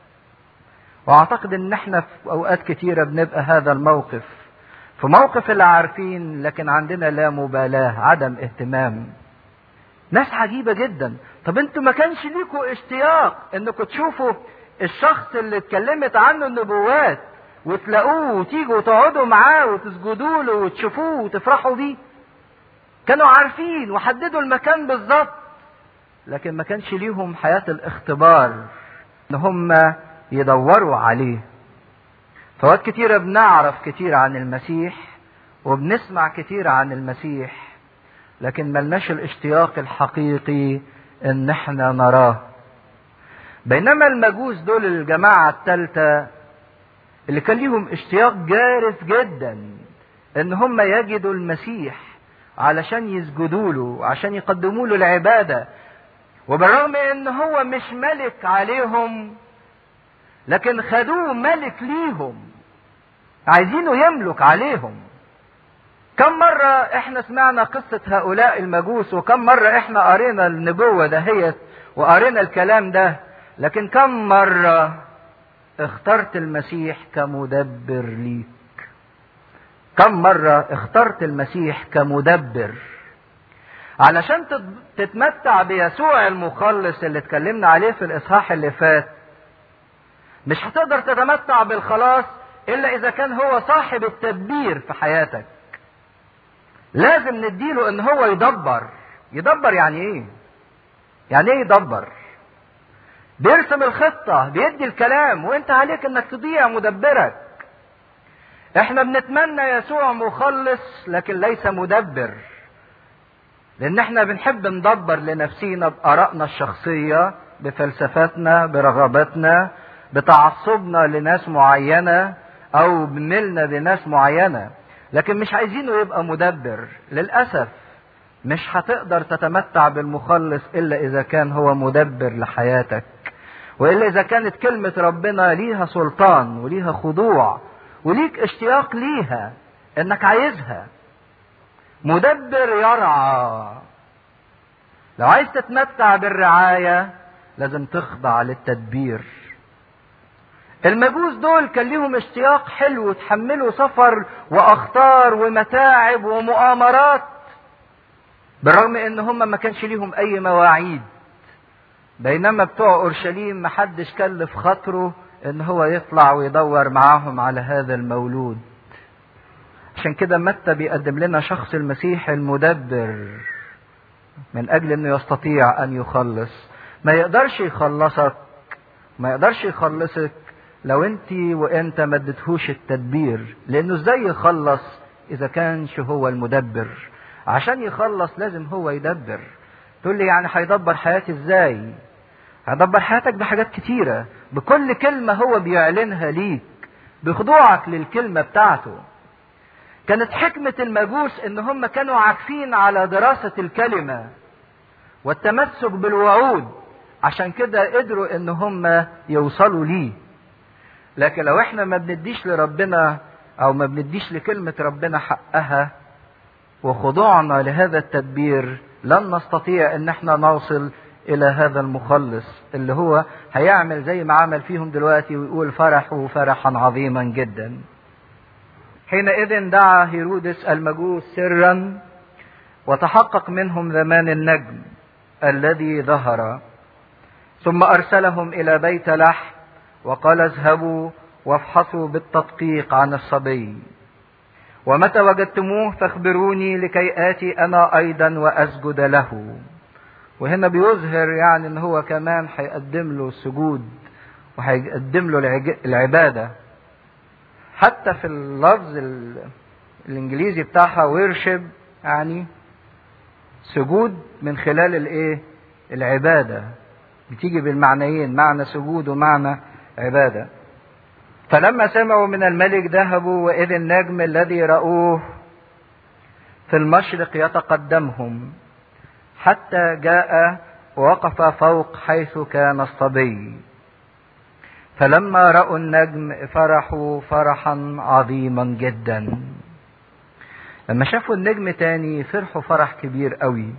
واعتقد ان احنا في اوقات كتيرة بنبقى هذا الموقف في موقف اللي عارفين لكن عندنا لا مبالاة عدم اهتمام ناس عجيبة جدا طب انتوا ما كانش ليكوا اشتياق انكم تشوفوا الشخص اللي اتكلمت عنه النبوات وتلاقوه وتيجوا تقعدوا معاه وتسجدوا له وتشوفوه وتفرحوا بيه كانوا عارفين وحددوا المكان بالظبط لكن ما كانش ليهم حياة الاختبار ان هم يدوروا عليه فوقت كتيرة بنعرف كتير عن المسيح وبنسمع كتير عن المسيح لكن ملناش الاشتياق الحقيقي ان احنا نراه بينما المجوس دول الجماعة الثالثة اللي كان ليهم اشتياق جارف جدا ان هم يجدوا المسيح علشان يسجدوا له عشان يقدموا له العبادة وبالرغم ان هو مش ملك عليهم لكن خدوه ملك ليهم عايزينه يملك عليهم كم مرة احنا سمعنا قصة هؤلاء المجوس وكم مرة احنا قرينا النبوة دهيت وقرينا الكلام ده لكن كم مرة اخترت المسيح كمدبر ليك كم مرة اخترت المسيح كمدبر علشان تتمتع بيسوع المخلص اللي اتكلمنا عليه في الاصحاح اللي فات مش هتقدر تتمتع بالخلاص الا اذا كان هو صاحب التدبير في حياتك لازم نديله ان هو يدبر يدبر يعني ايه يعني ايه يدبر بيرسم الخطة بيدي الكلام وانت عليك انك تضيع مدبرك احنا بنتمنى يسوع مخلص لكن ليس مدبر لان احنا بنحب ندبر لنفسينا بارائنا الشخصيه بفلسفتنا برغباتنا بتعصبنا لناس معينه او بميلنا لناس معينه لكن مش عايزينه يبقى مدبر للاسف مش هتقدر تتمتع بالمخلص الا اذا كان هو مدبر لحياتك والا اذا كانت كلمه ربنا ليها سلطان وليها خضوع وليك اشتياق ليها انك عايزها مدبر يرعى لو عايز تتمتع بالرعايه لازم تخضع للتدبير المجوس دول كان ليهم اشتياق حلو تحملوا سفر واخطار ومتاعب ومؤامرات بالرغم ان هم ما كانش ليهم اي مواعيد بينما بتوع اورشليم محدش كلف خاطره ان هو يطلع ويدور معاهم على هذا المولود عشان كده متى بيقدم لنا شخص المسيح المدبر من اجل انه يستطيع ان يخلص ما يقدرش يخلصك ما يقدرش يخلصك لو انت وانت ما اديتهوش التدبير لانه ازاي يخلص اذا كانش هو المدبر عشان يخلص لازم هو يدبر تقول لي يعني هيدبر حياتي ازاي هيدبر حياتك بحاجات كتيرة بكل كلمة هو بيعلنها ليك بخضوعك للكلمة بتاعته كانت حكمة المجوس ان هم كانوا عاكفين على دراسة الكلمة والتمسك بالوعود عشان كده قدروا ان هم يوصلوا ليه لكن لو احنا ما بنديش لربنا او ما بنديش لكلمة ربنا حقها وخضوعنا لهذا التدبير لن نستطيع ان احنا نوصل الى هذا المخلص اللي هو هيعمل زي ما عمل فيهم دلوقتي ويقول فرحوا فرحا عظيما جدا حينئذ دعا هيرودس المجوس سرا وتحقق منهم زمان النجم الذي ظهر ثم ارسلهم الى بيت لحم وقال اذهبوا وافحصوا بالتدقيق عن الصبي ومتى وجدتموه فاخبروني لكي اتي انا ايضا واسجد له وهنا بيظهر يعني ان هو كمان هيقدم له السجود وهيقدم له العباده حتى في اللفظ الانجليزي بتاعها ويرشب يعني سجود من خلال الايه العباده بتيجي بالمعنيين معنى سجود ومعنى عباده فلما سمعوا من الملك ذهبوا واذ النجم الذي راوه في المشرق يتقدمهم حتى جاء ووقف فوق حيث كان الصبي فلما راوا النجم فرحوا فرحا عظيما جدا لما شافوا النجم تاني فرحوا فرح كبير قوي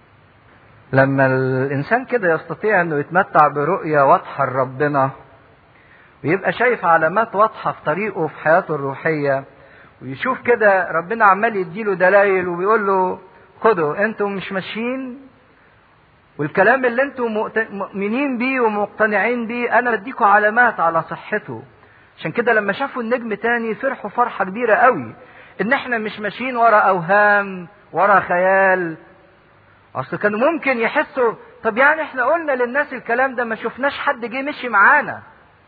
لما الانسان كده يستطيع انه يتمتع برؤيه واضحه لربنا ويبقى شايف علامات واضحه في طريقه في حياته الروحيه ويشوف كده ربنا عمال يديله دلائل وبيقول له خدوا انتم مش ماشيين والكلام اللي انتم مؤمنين بيه ومقتنعين بيه انا بديكوا علامات على صحته عشان كده لما شافوا النجم تاني فرحوا فرحه كبيره قوي ان احنا مش ماشيين ورا اوهام ورا خيال اصل كانوا ممكن يحسوا طب يعني احنا قلنا للناس الكلام ده ما شفناش حد جه مشي معانا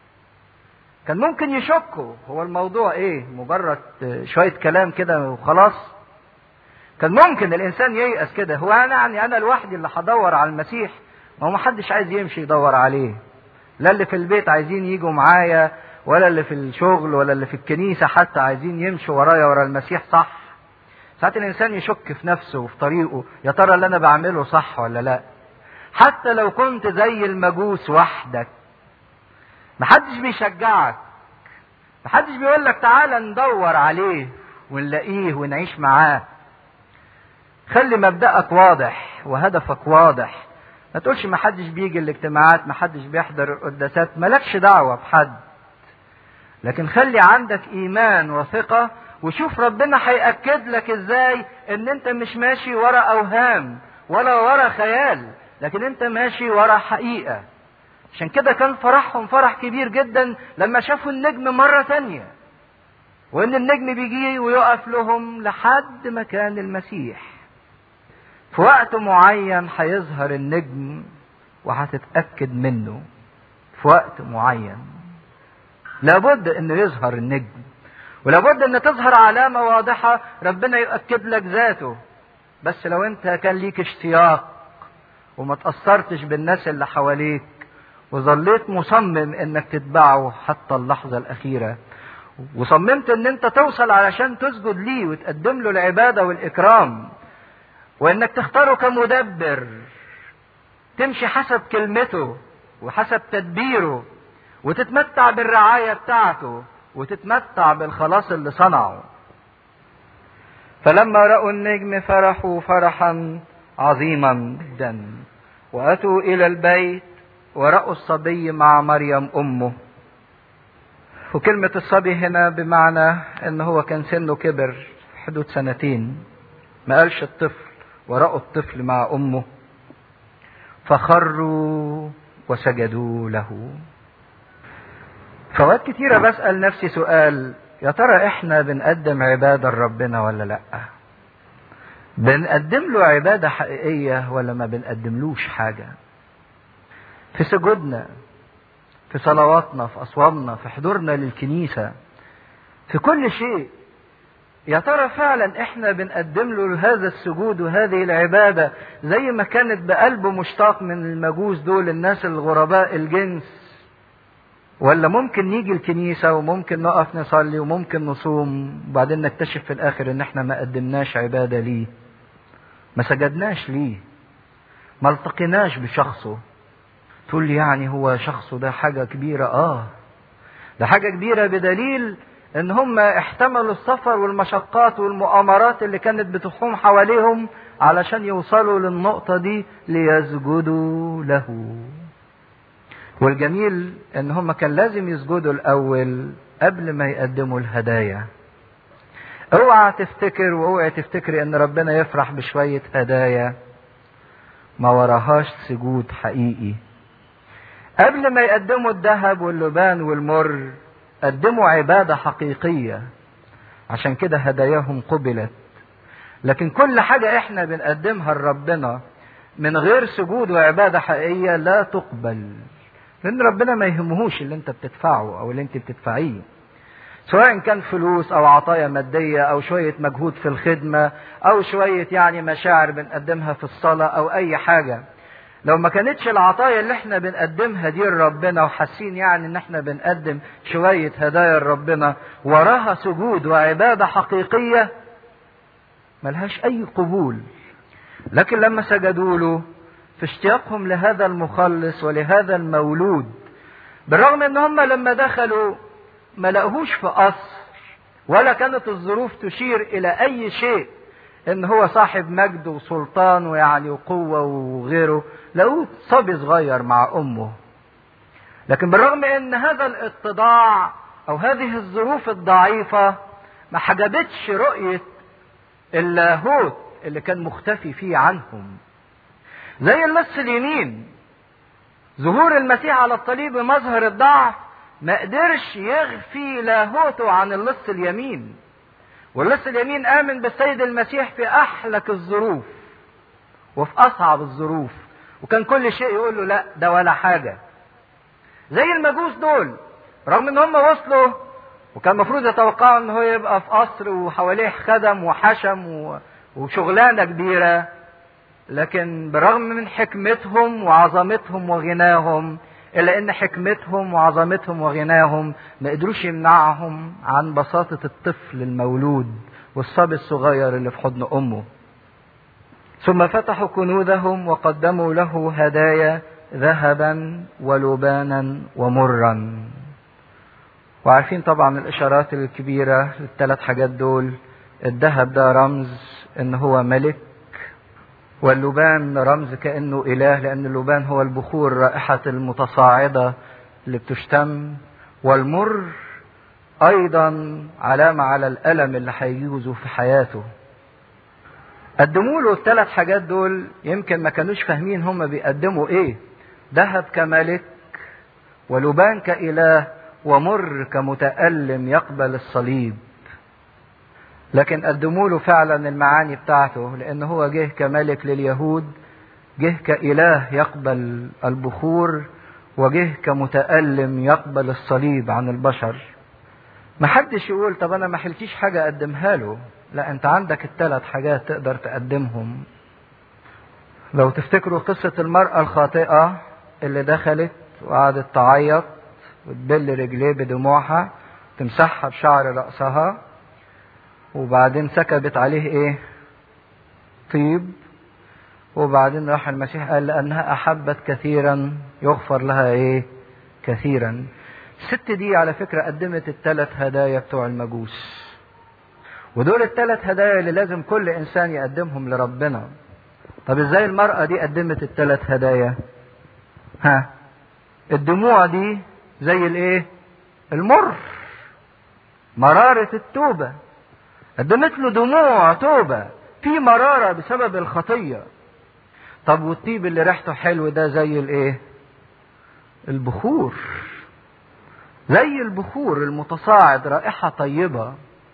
كان ممكن يشكوا هو الموضوع ايه مجرد شويه كلام كده وخلاص كان ممكن الانسان ييأس كده هو انا يعني انا لوحدي اللي هدور على المسيح ما هو محدش عايز يمشي يدور عليه لا اللي في البيت عايزين يجوا معايا ولا اللي في الشغل ولا اللي في الكنيسه حتى عايزين يمشوا ورايا ورا المسيح صح ساعات الانسان يشك في نفسه وفي طريقه يا ترى اللي انا بعمله صح ولا لا حتى لو كنت زي المجوس وحدك محدش بيشجعك محدش بيقول لك تعالى ندور عليه ونلاقيه ونعيش معاه خلي مبدأك واضح وهدفك واضح ما تقولش ما حدش بيجي الاجتماعات ما حدش بيحضر القداسات مالكش دعوة بحد لكن خلي عندك ايمان وثقة وشوف ربنا هيأكد لك ازاي ان انت مش ماشي ورا اوهام ولا ورا خيال لكن انت ماشي ورا حقيقة عشان كده كان فرحهم فرح كبير جدا لما شافوا النجم مرة تانية وان النجم بيجي ويقف لهم لحد مكان المسيح في وقت معين هيظهر النجم وهتتأكد منه في وقت معين لابد انه يظهر النجم ولابد ان تظهر علامة واضحة ربنا يؤكد لك ذاته بس لو انت كان ليك اشتياق وما تأثرتش بالناس اللي حواليك وظليت مصمم انك تتبعه حتى اللحظة الاخيرة وصممت ان انت توصل علشان تسجد ليه وتقدم له العبادة والاكرام وانك تختاره كمدبر تمشي حسب كلمته وحسب تدبيره وتتمتع بالرعاية بتاعته وتتمتع بالخلاص اللي صنعه فلما رأوا النجم فرحوا فرحا عظيما جدا وأتوا إلى البيت ورأوا الصبي مع مريم أمه وكلمة الصبي هنا بمعنى ان هو كان سنه كبر حدود سنتين ما قالش الطفل ورأوا الطفل مع أمه فخروا وسجدوا له فوقت كتيرة بسأل نفسي سؤال يا ترى احنا بنقدم عبادة لربنا ولا لأ بنقدم له عبادة حقيقية ولا ما بنقدملوش حاجة في سجودنا في صلواتنا في أصوامنا في حضورنا للكنيسة في كل شيء يا ترى فعلا احنا بنقدم له هذا السجود وهذه العبادة زي ما كانت بقلب مشتاق من المجوس دول الناس الغرباء الجنس ولا ممكن نيجي الكنيسة وممكن نقف نصلي وممكن نصوم وبعدين نكتشف في الآخر إن إحنا ما قدمناش عبادة ليه ما سجدناش ليه ما التقيناش بشخصه تقول لي يعني هو شخصه ده حاجة كبيرة آه ده حاجة كبيرة بدليل إن هم احتملوا السفر والمشقات والمؤامرات اللي كانت بتحوم حواليهم علشان يوصلوا للنقطة دي ليسجدوا له والجميل ان هم كان لازم يسجدوا الاول قبل ما يقدموا الهدايا اوعى تفتكر واوعى تفتكري ان ربنا يفرح بشوية هدايا ما وراهاش سجود حقيقي قبل ما يقدموا الذهب واللبان والمر قدموا عبادة حقيقية عشان كده هداياهم قبلت لكن كل حاجة احنا بنقدمها لربنا من غير سجود وعبادة حقيقية لا تقبل لان ربنا ما يهمهوش اللي انت بتدفعه او اللي انت بتدفعيه سواء كان فلوس او عطايا مادية او شوية مجهود في الخدمة او شوية يعني مشاعر بنقدمها في الصلاة او اي حاجة لو ما كانتش العطايا اللي احنا بنقدمها دي لربنا وحاسين يعني ان احنا بنقدم شوية هدايا لربنا وراها سجود وعبادة حقيقية ملهاش اي قبول لكن لما سجدوا له في اشتياقهم لهذا المخلص ولهذا المولود بالرغم ان هم لما دخلوا ما لقوهوش في قصر ولا كانت الظروف تشير الى اي شيء ان هو صاحب مجد وسلطان ويعني وقوة وغيره لقوه صبي صغير مع امه لكن بالرغم ان هذا الاتضاع او هذه الظروف الضعيفة ما حجبتش رؤية اللاهوت اللي كان مختفي فيه عنهم زي اللص اليمين ظهور المسيح على الصليب بمظهر الضعف ما قدرش يخفي لاهوته عن اللص اليمين واللص اليمين آمن بالسيد المسيح في أحلك الظروف وفي أصعب الظروف وكان كل شيء يقول له لا ده ولا حاجة زي المجوس دول رغم ان هم وصلوا وكان المفروض يتوقعوا ان هو يبقى في قصر وحواليه خدم وحشم وشغلانة كبيرة لكن بالرغم من حكمتهم وعظمتهم وغناهم إلا إن حكمتهم وعظمتهم وغناهم ما قدروش يمنعهم عن بساطة الطفل المولود والصبي الصغير اللي في حضن أمه. ثم فتحوا كنوزهم وقدموا له هدايا ذهبا ولبانا ومرا. وعارفين طبعا الإشارات الكبيرة للثلاث حاجات دول الذهب ده رمز إن هو ملك واللبان رمز كأنه إله لأن اللبان هو البخور رائحة المتصاعدة اللي بتشتم والمر أيضا علامة على الألم اللي هيجوزه في حياته قدموا له الثلاث حاجات دول يمكن ما كانوش فاهمين هم بيقدموا ايه ذهب كملك ولبان كإله ومر كمتألم يقبل الصليب لكن قدموا له فعلا المعاني بتاعته لان هو جه كملك لليهود جه كاله يقبل البخور وجه كمتالم يقبل الصليب عن البشر محدش يقول طب انا ما حلتيش حاجة اقدمها له لا انت عندك الثلاث حاجات تقدر تقدمهم لو تفتكروا قصة المرأة الخاطئة اللي دخلت وقعدت تعيط وتبل رجليه بدموعها تمسحها بشعر رأسها وبعدين سكبت عليه ايه طيب وبعدين راح المسيح قال لأنها أحبت كثيرا يغفر لها ايه كثيرا الست دي على فكرة قدمت الثلاث هدايا بتوع المجوس ودول الثلاث هدايا اللي لازم كل إنسان يقدمهم لربنا طب ازاي المرأة دي قدمت الثلاث هدايا ها الدموع دي زي الايه المر مرارة التوبة قدمت له دموع توبة في مرارة بسبب الخطية طب والطيب اللي ريحته حلو ده زي الايه البخور زي البخور المتصاعد رائحة طيبة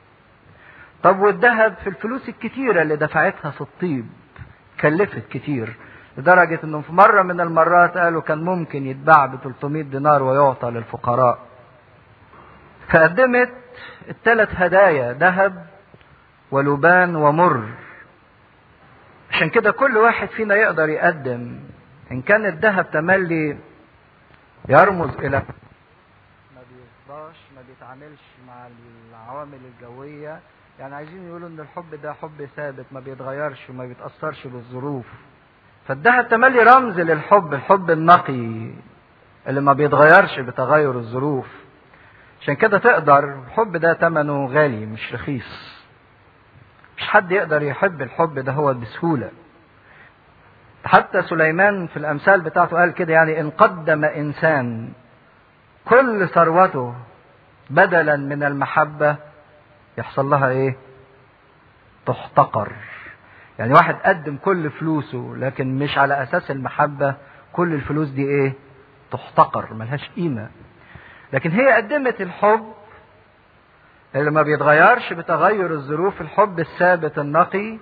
طب والذهب في الفلوس الكتيرة اللي دفعتها في الطيب كلفت كتير لدرجة انه في مرة من المرات قالوا كان ممكن يتباع ب 300 دينار ويعطى للفقراء فقدمت الثلاث هدايا ذهب ولبان ومر عشان كده كل واحد فينا يقدر يقدم ان كان الذهب تملي يرمز الى ما بيفضاش ما بيتعاملش مع العوامل الجوية يعني عايزين يقولوا ان الحب ده حب ثابت ما بيتغيرش وما بيتأثرش بالظروف فالذهب تملي رمز للحب الحب النقي اللي ما بيتغيرش بتغير الظروف عشان كده تقدر الحب ده ثمنه غالي مش رخيص مش حد يقدر يحب الحب ده هو بسهولة حتى سليمان في الأمثال بتاعته قال كده يعني إن قدم إنسان كل ثروته بدلا من المحبة يحصل لها إيه؟ تحتقر يعني واحد قدم كل فلوسه لكن مش على أساس المحبة كل الفلوس دي إيه؟ تحتقر ملهاش قيمة لكن هي قدمت الحب اللي ما بيتغيرش بتغير الظروف الحب الثابت النقي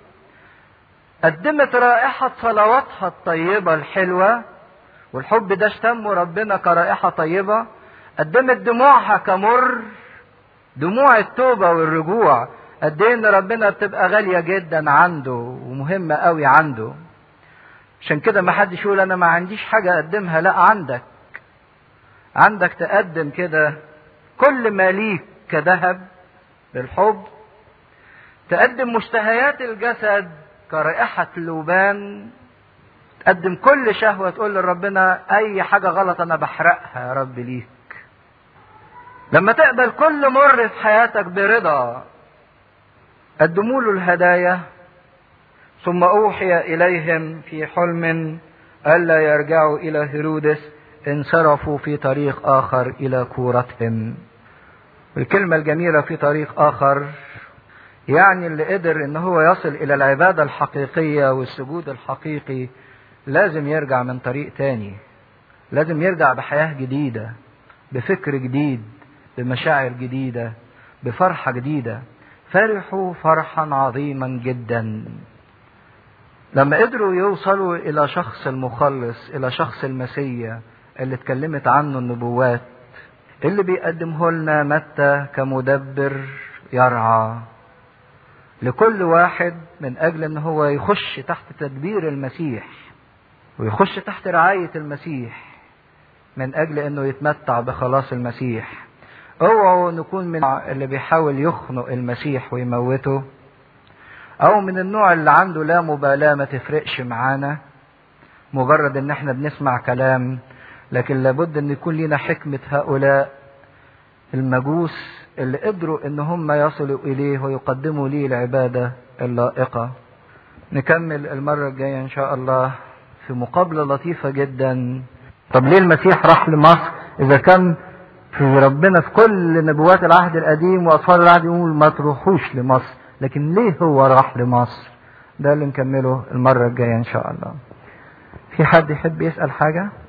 قدمت رائحة صلواتها الطيبة الحلوة والحب ده اشتمه ربنا كرائحة طيبة قدمت دموعها كمر دموع التوبة والرجوع قد ايه ان ربنا بتبقى غالية جدا عنده ومهمة قوي عنده عشان كده ما حدش يقول انا ما عنديش حاجة اقدمها لا عندك عندك تقدم كده كل ما ليك كذهب للحب تقدم مشتهيات الجسد كرائحة لبان تقدم كل شهوة تقول لربنا أي حاجة غلط أنا بحرقها يا رب ليك لما تقبل كل مر في حياتك برضا قدموا له الهدايا ثم أوحي إليهم في حلم ألا يرجعوا إلى هيرودس انصرفوا في طريق آخر إلى كورتهم الكلمة الجميلة في طريق آخر يعني اللي قدر ان هو يصل الى العبادة الحقيقية والسجود الحقيقي لازم يرجع من طريق تاني لازم يرجع بحياة جديدة بفكر جديد بمشاعر جديدة بفرحة جديدة فرحوا فرحا عظيما جدا لما قدروا يوصلوا الى شخص المخلص الى شخص المسيا اللي اتكلمت عنه النبوات اللي بيقدمه لنا متى كمدبر يرعى لكل واحد من اجل ان هو يخش تحت تدبير المسيح ويخش تحت رعاية المسيح من اجل انه يتمتع بخلاص المسيح اوعوا نكون من اللي بيحاول يخنق المسيح ويموته او من النوع اللي عنده لا مبالاة ما تفرقش معانا مجرد ان احنا بنسمع كلام لكن لابد ان يكون لنا حكمة هؤلاء المجوس اللي قدروا ان هم يصلوا اليه ويقدموا ليه العبادة اللائقة نكمل المرة الجاية ان شاء الله في مقابلة لطيفة جدا طب ليه المسيح راح لمصر اذا كان في ربنا في كل نبوات العهد القديم واطفال العهد يقول ما تروحوش لمصر لكن ليه هو راح لمصر ده اللي نكمله المرة الجاية ان شاء الله في حد يحب يسأل حاجة